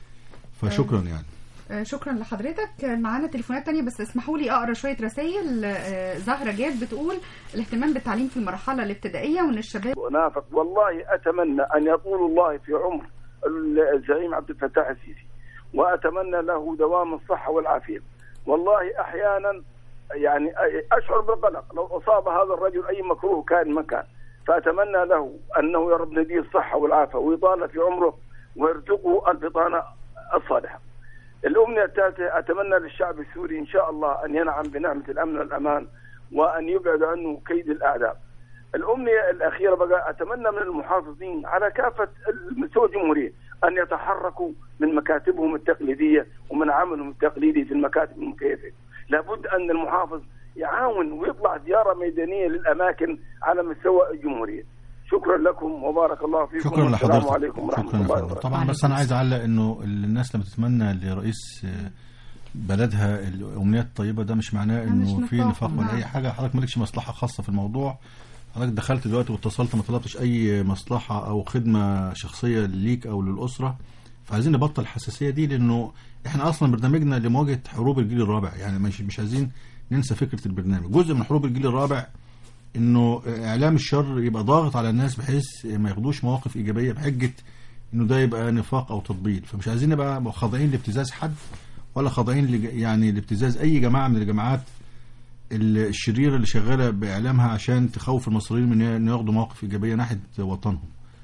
فشكرا يعني آه، شكرا لحضرتك آه، معانا تليفونات تانية بس اسمحوا لي اقرا شويه رسائل آه، زهره جاد بتقول الاهتمام بالتعليم في المرحله الابتدائيه وان الشباب ونافق والله اتمنى ان يطول الله في عمر الزعيم عبد الفتاح السيسي واتمنى له دوام الصحه والعافيه والله احيانا يعني اشعر بالقلق لو اصاب هذا الرجل اي مكروه كان مكان فاتمنى له انه يا رب نديه الصحه والعافيه ويطال في عمره ويرزقه البطانه الصالحه. الامنيه الثالثه اتمنى للشعب السوري ان شاء الله ان ينعم بنعمه الامن والامان وان يبعد عنه كيد الاعداء. الامنيه الاخيره بقى اتمنى من المحافظين على كافه مستوى الجمهوريه ان يتحركوا من مكاتبهم التقليديه ومن عملهم التقليدي في المكاتب المكيفه. لابد ان المحافظ يعاون ويطلع زياره ميدانيه للاماكن على مستوى الجمهوريه. شكرا لكم وبارك الله فيكم شكرا والسلام لحضرتك عليكم ورحمه شكرا الله لحضرتك. وبركاته. طبعا بس انا عايز اعلق انه الناس لما تتمنى لرئيس آه، بلدها الامنيات الطيبه ده مش معناه انه مش في نفاق، نفاق ولا نعم. اي حاجه حضرتك مالكش مصلحه خاصه في الموضوع حضرتك دخلت دلوقتي واتصلت ما طلبتش اي مصلحه او خدمه شخصيه ليك او للاسره فعايزين نبطل الحساسيه دي لانه احنا اصلا برنامجنا لمواجهه حروب الجيل الرابع يعني مش مش عايزين ننسى فكره البرنامج جزء من حروب الجيل الرابع انه اعلام الشر يبقى ضاغط على الناس بحيث ما ياخدوش مواقف ايجابيه بحجه انه ده يبقى نفاق او تطبيل فمش عايزين نبقى خاضعين لابتزاز حد ولا خاضعين لج- يعني لابتزاز اي جماعه من الجماعات ال- الشريره اللي شغاله باعلامها عشان تخوف المصريين من انه ياخدوا مواقف ايجابيه ناحيه وطنهم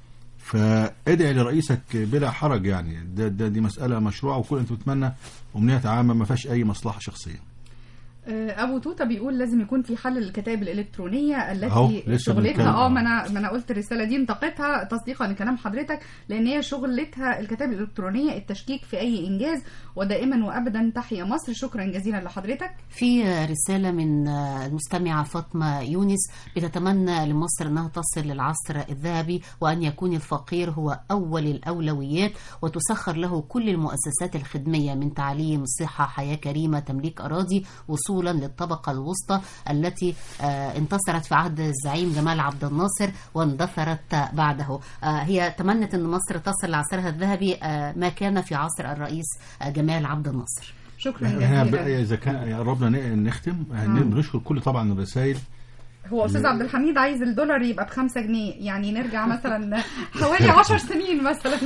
فادعي لرئيسك بلا حرج يعني ده, ده دي مساله مشروعه وكل انت بتتمنى امنيه عامه ما فيهاش اي مصلحه شخصيه آه، ابو توته بيقول لازم يكون في حل للكتائب الالكترونيه أهو، التي لسه شغلتها بنتكلم. اه ما انا ما انا قلت الرساله دي انتقدتها تصديقا لكلام حضرتك لان هي شغلتها الكتائب الالكترونيه التشكيك في اي انجاز ودائما وابدا تحيا مصر شكرا جزيلا لحضرتك في رسالة من المستمعة فاطمة يونس بتتمنى لمصر أنها تصل للعصر الذهبي وأن يكون الفقير هو أول الأولويات وتسخر له كل المؤسسات الخدمية من تعليم صحة حياة كريمة تمليك أراضي وصولا للطبقة الوسطى التي آه، انتصرت في عهد الزعيم جمال عبد الناصر واندثرت بعده آه، هي تمنت أن مصر تصل لعصرها الذهبي آه، ما كان في عصر الرئيس آه، جمال عبد الناصر شكرا احنا بقى جزيلا اذا كان قربنا ن- نختم يعني مم. بنشكر كل طبعا الرسائل هو استاذ عبد الحميد عايز الدولار يبقى بخمسة جنيه يعني نرجع مثلا حوالي عشر سنين مثلا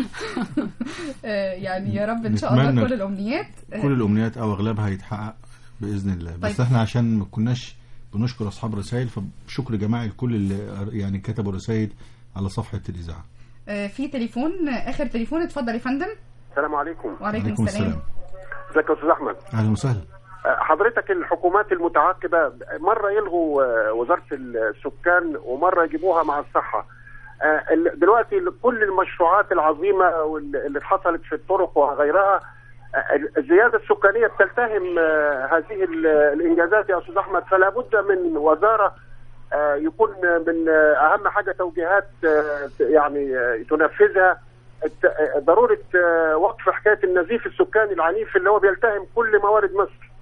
آه، يعني يا رب ان شاء الله نتمنى كل الامنيات آه، كل الامنيات او اغلبها يتحقق باذن الله بس طيب. احنا عشان ما كناش بنشكر اصحاب رسائل فشكر جماعي لكل اللي يعني كتبوا رسائل على صفحه الاذاعه آه، في تليفون آه، اخر تليفون اتفضل يا فندم السلام عليكم وعليكم السلام ازيك يا استاذ احمد اهلا وسهلا حضرتك الحكومات المتعاقبه مره يلغوا آه، وزاره السكان ومره يجيبوها مع الصحه آه، ال- دلوقتي كل المشروعات العظيمه وال- اللي حصلت في الطرق وغيرها آه، الزياده السكانيه بتلتهم آه، هذه ال- الانجازات يا استاذ احمد فلا بد من وزاره آه، يكون من آه، اهم حاجه توجيهات آه، يعني آه، تنفذها الت- آه، ضروره آه، وقف حكايه النزيف السكاني العنيف اللي هو بيلتهم كل موارد مصر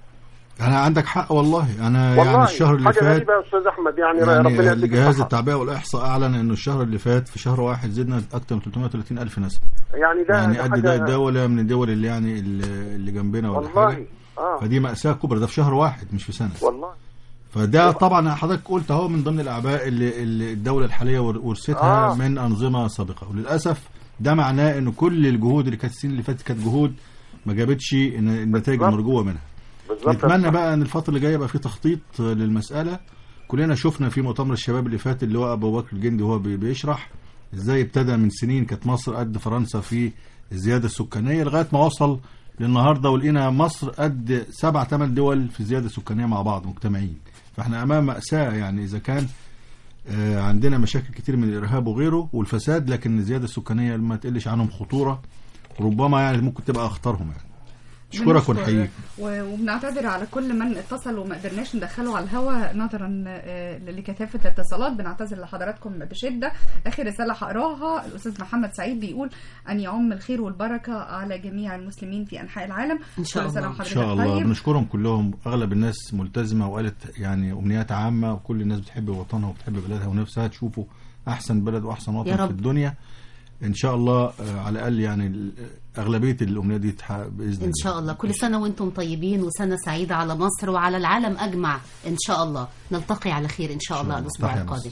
انا عندك حق والله انا يعني والله الشهر اللي حاجه فات غريبه يا استاذ احمد يعني, ربنا يعني يديك جهاز الصحة. التعبئه والاحصاء اعلن انه الشهر اللي فات في شهر واحد زدنا اكثر من 330 الف نسمه يعني ده يعني ده قد ده حاجة- دوله من الدول اللي يعني اللي اللي جنبنا ولا والله حاجه اه فدي ماساه كبرى ده في شهر واحد مش في سنه والله فده طبعا حضرتك قلت اهو من ضمن الاعباء اللي, اللي الدوله الحاليه ور- ورثتها آه. من انظمه سابقه وللاسف ده معناه ان كل الجهود اللي كانت السنين اللي فاتت كانت جهود ما جابتش إن- النتائج بالظبط. المرجوه منها بالظبط نتمنى بقى ان الفتره اللي جايه يبقى في تخطيط للمساله كلنا شفنا في مؤتمر الشباب اللي فات اللي هو ابو بكر الجندي وهو بي- بيشرح ازاي ابتدى من سنين كانت مصر قد فرنسا في الزياده السكانيه لغايه ما وصل للنهارده ولقينا مصر قد سبع ثمان دول في الزياده السكانيه مع بعض مجتمعين فاحنا امام ماساه يعني اذا كان آه، عندنا مشاكل كتير من الارهاب وغيره والفساد لكن الزياده السكانيه ما تقلش عنهم خطوره ربما يعني ممكن تبقى اخطرهم يعني اشكرك بنشكر ونحييك و- وبنعتذر على كل من اتصل وما قدرناش ندخله على الهواء نظرا آه، لكثافه الاتصالات بنعتذر لحضراتكم بشده اخر رساله هقراها الاستاذ محمد سعيد بيقول ان يعم الخير والبركه على جميع المسلمين في انحاء العالم إن شاء كل سنة الله. ان وحضرتك شاء الله طيب. بنشكرهم كلهم اغلب الناس ملتزمه وقالت يعني امنيات عامه وكل الناس بتحب وطنها وبتحب بلدها ونفسها تشوفوا احسن بلد واحسن يا وطن رب. في الدنيا ان شاء الله آه، على الاقل يعني ال- اغلبيه الامنيات دي تتحقق باذن الله إن شاء الله كل سنة وأنتم طيبين وسنة سعيدة على مصر وعلى العالم أجمع إن شاء الله نلتقي على خير إن شاء الله الأسبوع تحيا القادم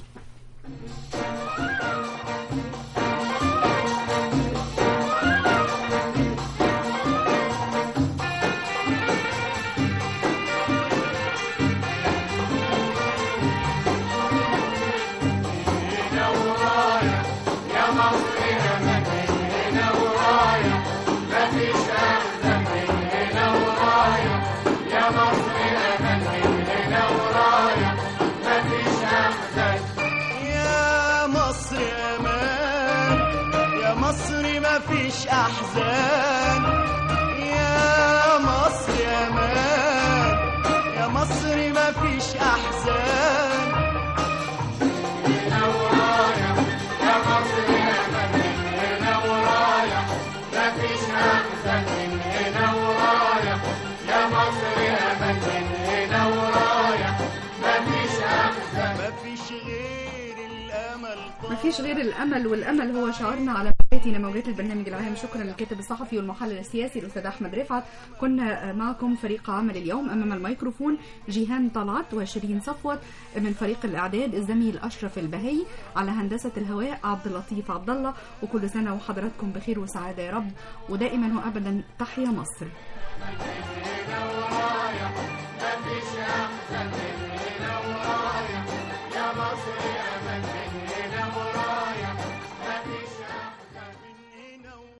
يا مصر هنا هنا ورايا مفيش أحسن من هنا ورايا يا مصر هنا هنا ورايا مفيش أحسن يا مصر امان يا مصر ما فيش احزان يا مصر امان يا مصر ما فيش احزان هنا ورايا يا مصر هنا هنا ورايا مفيش أحسن من هنا ورايا يا مصر هنا هنا ورايا مفيش أحسن مفيش غير الامل مفيش غير الامل والامل هو شعارنا على موجاتنا موجات البرنامج العام شكرا للكاتب الصحفي والمحلل السياسي الاستاذ احمد رفعت كنا معكم فريق عمل اليوم امام الميكروفون جيهان طلعت وشيرين صفوت من فريق الاعداد الزميل اشرف البهي على هندسه الهواء عبد اللطيف عبد الله وكل سنه وحضراتكم بخير وسعاده يا رب ودائما وابدا تحيا مصر